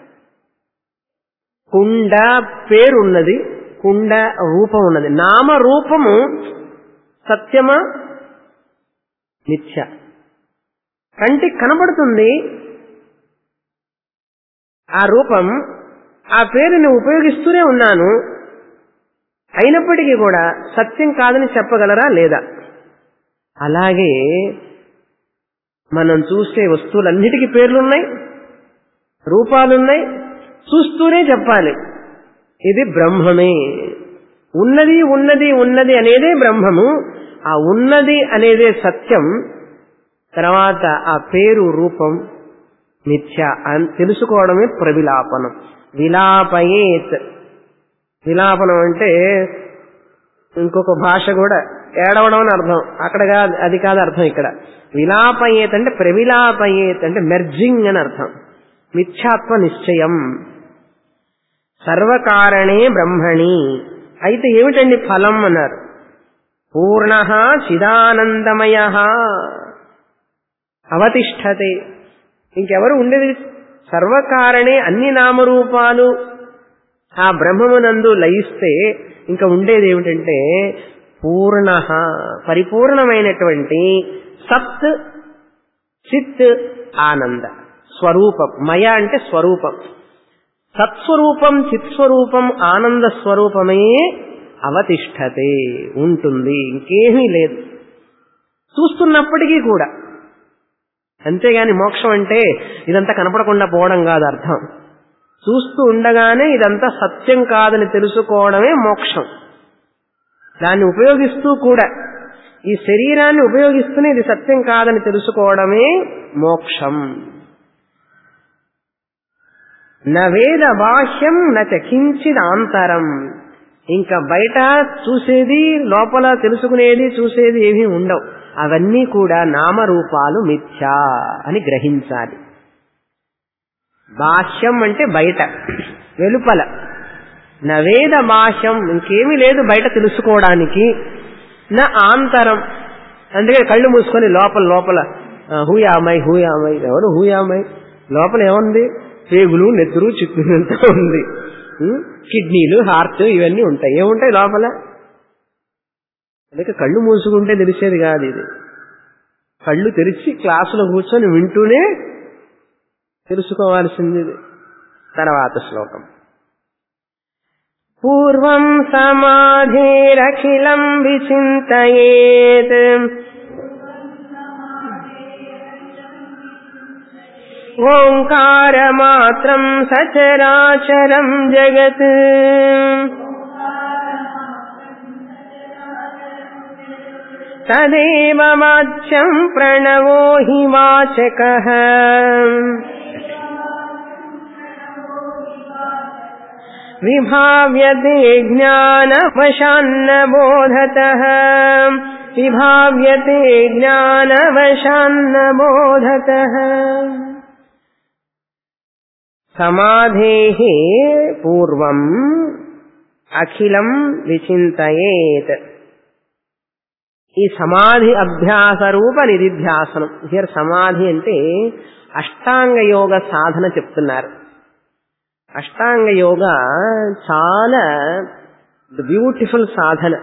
కుండ పేరు ఉన్నది కుండ రూపం ఉన్నది నామ రూపము సత్యమా మిథ్య కంటికి కనబడుతుంది ఆ రూపం ఆ పేరుని ఉపయోగిస్తూనే ఉన్నాను అయినప్పటికీ కూడా సత్యం కాదని చెప్పగలరా లేదా అలాగే మనం చూసే వస్తువులన్నిటికీ పేర్లున్నాయి రూపాలున్నాయి చూస్తూనే చెప్పాలి ఇది బ్రహ్మమే ఉన్నది ఉన్నది ఉన్నది అనేదే బ్రహ్మము ఆ ఉన్నది అనేదే సత్యం తర్వాత ఆ పేరు రూపం మిథ్య అని తెలుసుకోవడమే ప్రవిలాపనం విలాపయేత్ విలాపనం అంటే ఇంకొక భాష కూడా ఏడవడం అని అర్థం అక్కడ కాదు అది కాదు అర్థం ఇక్కడ విలాపయేత్ అంటే ప్రవిలాపయేత్ అంటే మెర్జింగ్ అని అర్థం మిథ్యాత్వ నిశ్చయం సర్వకారణే బ్రహ్మణి అయితే ఏమిటండి ఫలం అన్నారు పూర్ణ చిదానందమయ అవతిష్టతే ఇంకెవరు ఉండేది సర్వకారణే అన్ని నామరూపాలు ఆ బ్రహ్మమునందు లయిస్తే ఇంకా ఉండేది ఏమిటంటే పూర్ణ పరిపూర్ణమైనటువంటి సత్ చిత్ ఆనంద స్వరూపం మయ అంటే స్వరూపం సత్స్వరూపం చిత్స్వరూపం ఆనంద స్వరూపమే అవతిష్టతే ఉంటుంది ఇంకేమీ లేదు చూస్తున్నప్పటికీ కూడా అంతేగాని మోక్షం అంటే ఇదంతా కనపడకుండా పోవడం కాదు అర్థం చూస్తూ ఉండగానే ఇదంతా సత్యం కాదని తెలుసుకోవడమే మోక్షం దాన్ని ఉపయోగిస్తూ కూడా ఈ శరీరాన్ని ఉపయోగిస్తూనే ఇది సత్యం కాదని తెలుసుకోవడమే మోక్షం నవేద బాహ్యం నచించిద్ ఆంతరం ఇంకా బయట చూసేది లోపల తెలుసుకునేది చూసేది ఏమీ ఉండవు అవన్నీ కూడా నామరూపాలు మిథ్యా అని గ్రహించాలి బాహ్యం అంటే బయట వెలుపల నవేద బాహ్యం ఇంకేమీ లేదు బయట తెలుసుకోవడానికి నా ఆంతరం అందుకే కళ్ళు మూసుకొని లోపల లోపల హూయామై హూయామై ఎవరు హూయామై లోపల ఏముంది పేగులు నెత్తురు చిక్కు అంతా ఉంది కిడ్నీలు హార్ట్ ఇవన్నీ ఉంటాయి ఏముంటాయి లోపల అందుకే కళ్ళు మూసుకుంటే తెలిసేది కాదు ఇది కళ్ళు తెరిచి క్లాసులో కూర్చొని వింటూనే తెలుసుకోవాల్సింది ఇది. తర్వాత శ్లోకం పూర్వం సమాధిరఖిలం విచింతయేత్ ఓంకారమాత్రం సచరాచరం జగత్ తదేవ వాచ్యం ప్రణవో హి వాచకః విభావ్యతే జ్ఞానవశాన్న బోధతః విభావ్యతే జ్ఞానవశాన్న బోధతః సమాధేః పూర్వం అఖిలం విచింతయేత్ ఈ సమాధి అభ్యాస రూప నిధిధ్యాసనం హియర్ సమాధి అంటే అష్టాంగ యోగ సాధన చెప్తున్నారు అష్టాంగ యోగ చాలా బ్యూటిఫుల్ సాధన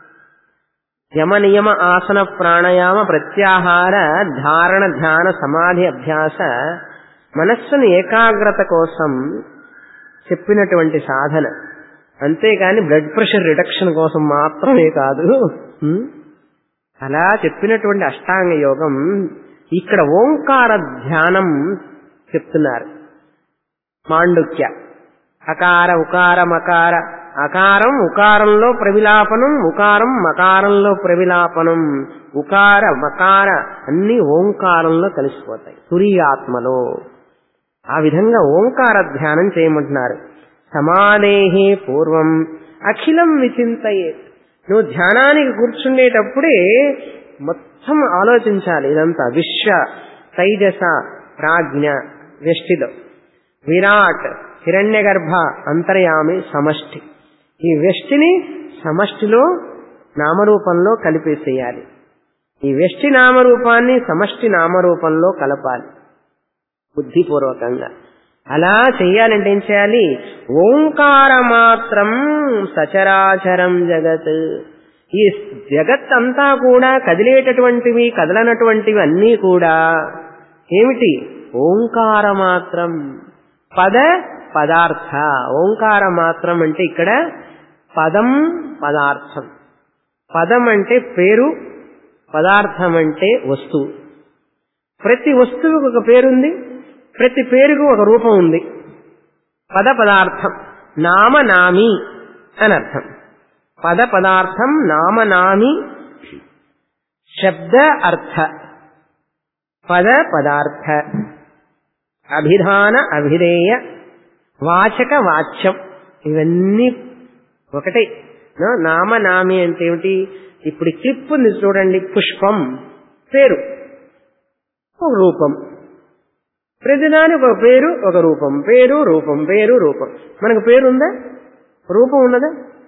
యమ నియమ ఆసన ప్రాణాయామ ప్రత్యాహార ధారణ ధ్యాన సమాధి అభ్యాస మనస్సును ఏకాగ్రత కోసం చెప్పినటువంటి సాధన అంతేకాని బ్లడ్ ప్రెషర్ రిడక్షన్ కోసం మాత్రమే కాదు హ్మ్? అలా చెప్పినటువంటి అష్టాంగ యోగం ఇక్కడ ఓంకార ధ్యానం చెప్తున్నారు మాండుక్య అకార ఉకార మకార అకారం ఉకారంలో ప్రవిలాపనం ఉకారం మకారంలో ప్రవిలాపనం ఉకార మకార అన్ని ఓంకారంలో కలిసిపోతాయి తురియాత్మలో ఆ విధంగా ఓంకార ధ్యానం చేయమంటున్నారు సమాధేహే పూర్వం అఖిలం విచింతయే నువ్వు ధ్యానానికి కూర్చుండేటప్పుడే మొత్తం ఆలోచించాలి ఇదంతా విశ్వ తైజస ప్రాజ్ఞ వ్యష్టిలో విరాట్ హిరణ్యగర్భ అంతర్యామి సమష్టి ఈ వ్యష్టిని సమష్టిలో నామరూపంలో కలిపేసేయాలి ఈ వ్యష్టి నామరూపాన్ని సమష్టి నామరూపంలో కలపాలి బుద్ధిపూర్వకంగా అలా చెయ్యాలంటే ఏం చేయాలి ఓంకార మాత్రం సచరాచరం జగత్ ఈ జగత్ అంతా కూడా కదిలేటటువంటివి కదలనటువంటివి అన్నీ కూడా ఏమిటి ఓంకార మాత్రం పద పదార్థ ఓంకార మాత్రం అంటే ఇక్కడ పదం పదార్థం పదం అంటే పేరు పదార్థం అంటే వస్తువు ప్రతి వస్తువుకు ఒక పేరుంది ప్రతి పేరుకు ఒక రూపం ఉంది పద పదార్థం నామనామి అని అర్థం పద పదార్థం నామనామి శబ్ద అర్థ పద పదార్థ అభిధాన అభిధేయ వాచక వాచ్యం ఇవన్నీ ఒకటే నా- నామనామి అంటే ఏమిటి ఇప్పుడు క్లిప్ ఉంది చూడండి పుష్పం పేరు ఒక రూపం ప్రతిదానికి ఒక పేరు ఒక రూపం పేరు రూపం పేరు రూపం మనకు పేరు ఉందా రూపం ఉన్నదా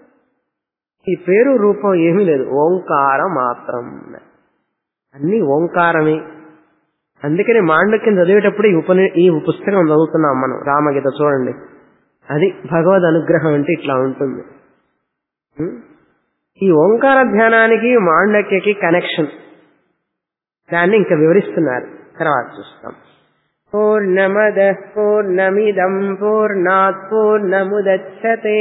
ఈ పేరు రూపం ఏమీ లేదు ఓంకారం మాత్రం అన్ని ఓంకారమే అందుకని మాండక్యం చదివేటప్పుడు ఈ ఉపని ఈ పుస్తకం చదువుతున్నాం మనం రామగీత చూడండి అది భగవద్ అనుగ్రహం అంటే ఇట్లా ఉంటుంది ఉం? ఈ ఓంకార ధ్యానానికి మాండక్యకి కనెక్షన్ దాన్ని ఇంకా వివరిస్తున్నారు తర్వాత చూస్తాం పూర్ణమద పూర్ణమిదం పూర్ణాత్ పూర్ణముదచ్చతే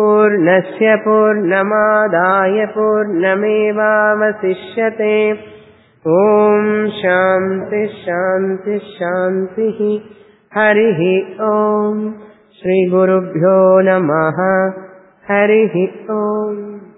పూర్ణస్య పూర్ణమాదాయ పూర్ణమేవావశిష్యతే ఓం శాంతి శాంతి శాంతి హరి ఓం శ్రీ గురుభ్యో నమ హరి ఓం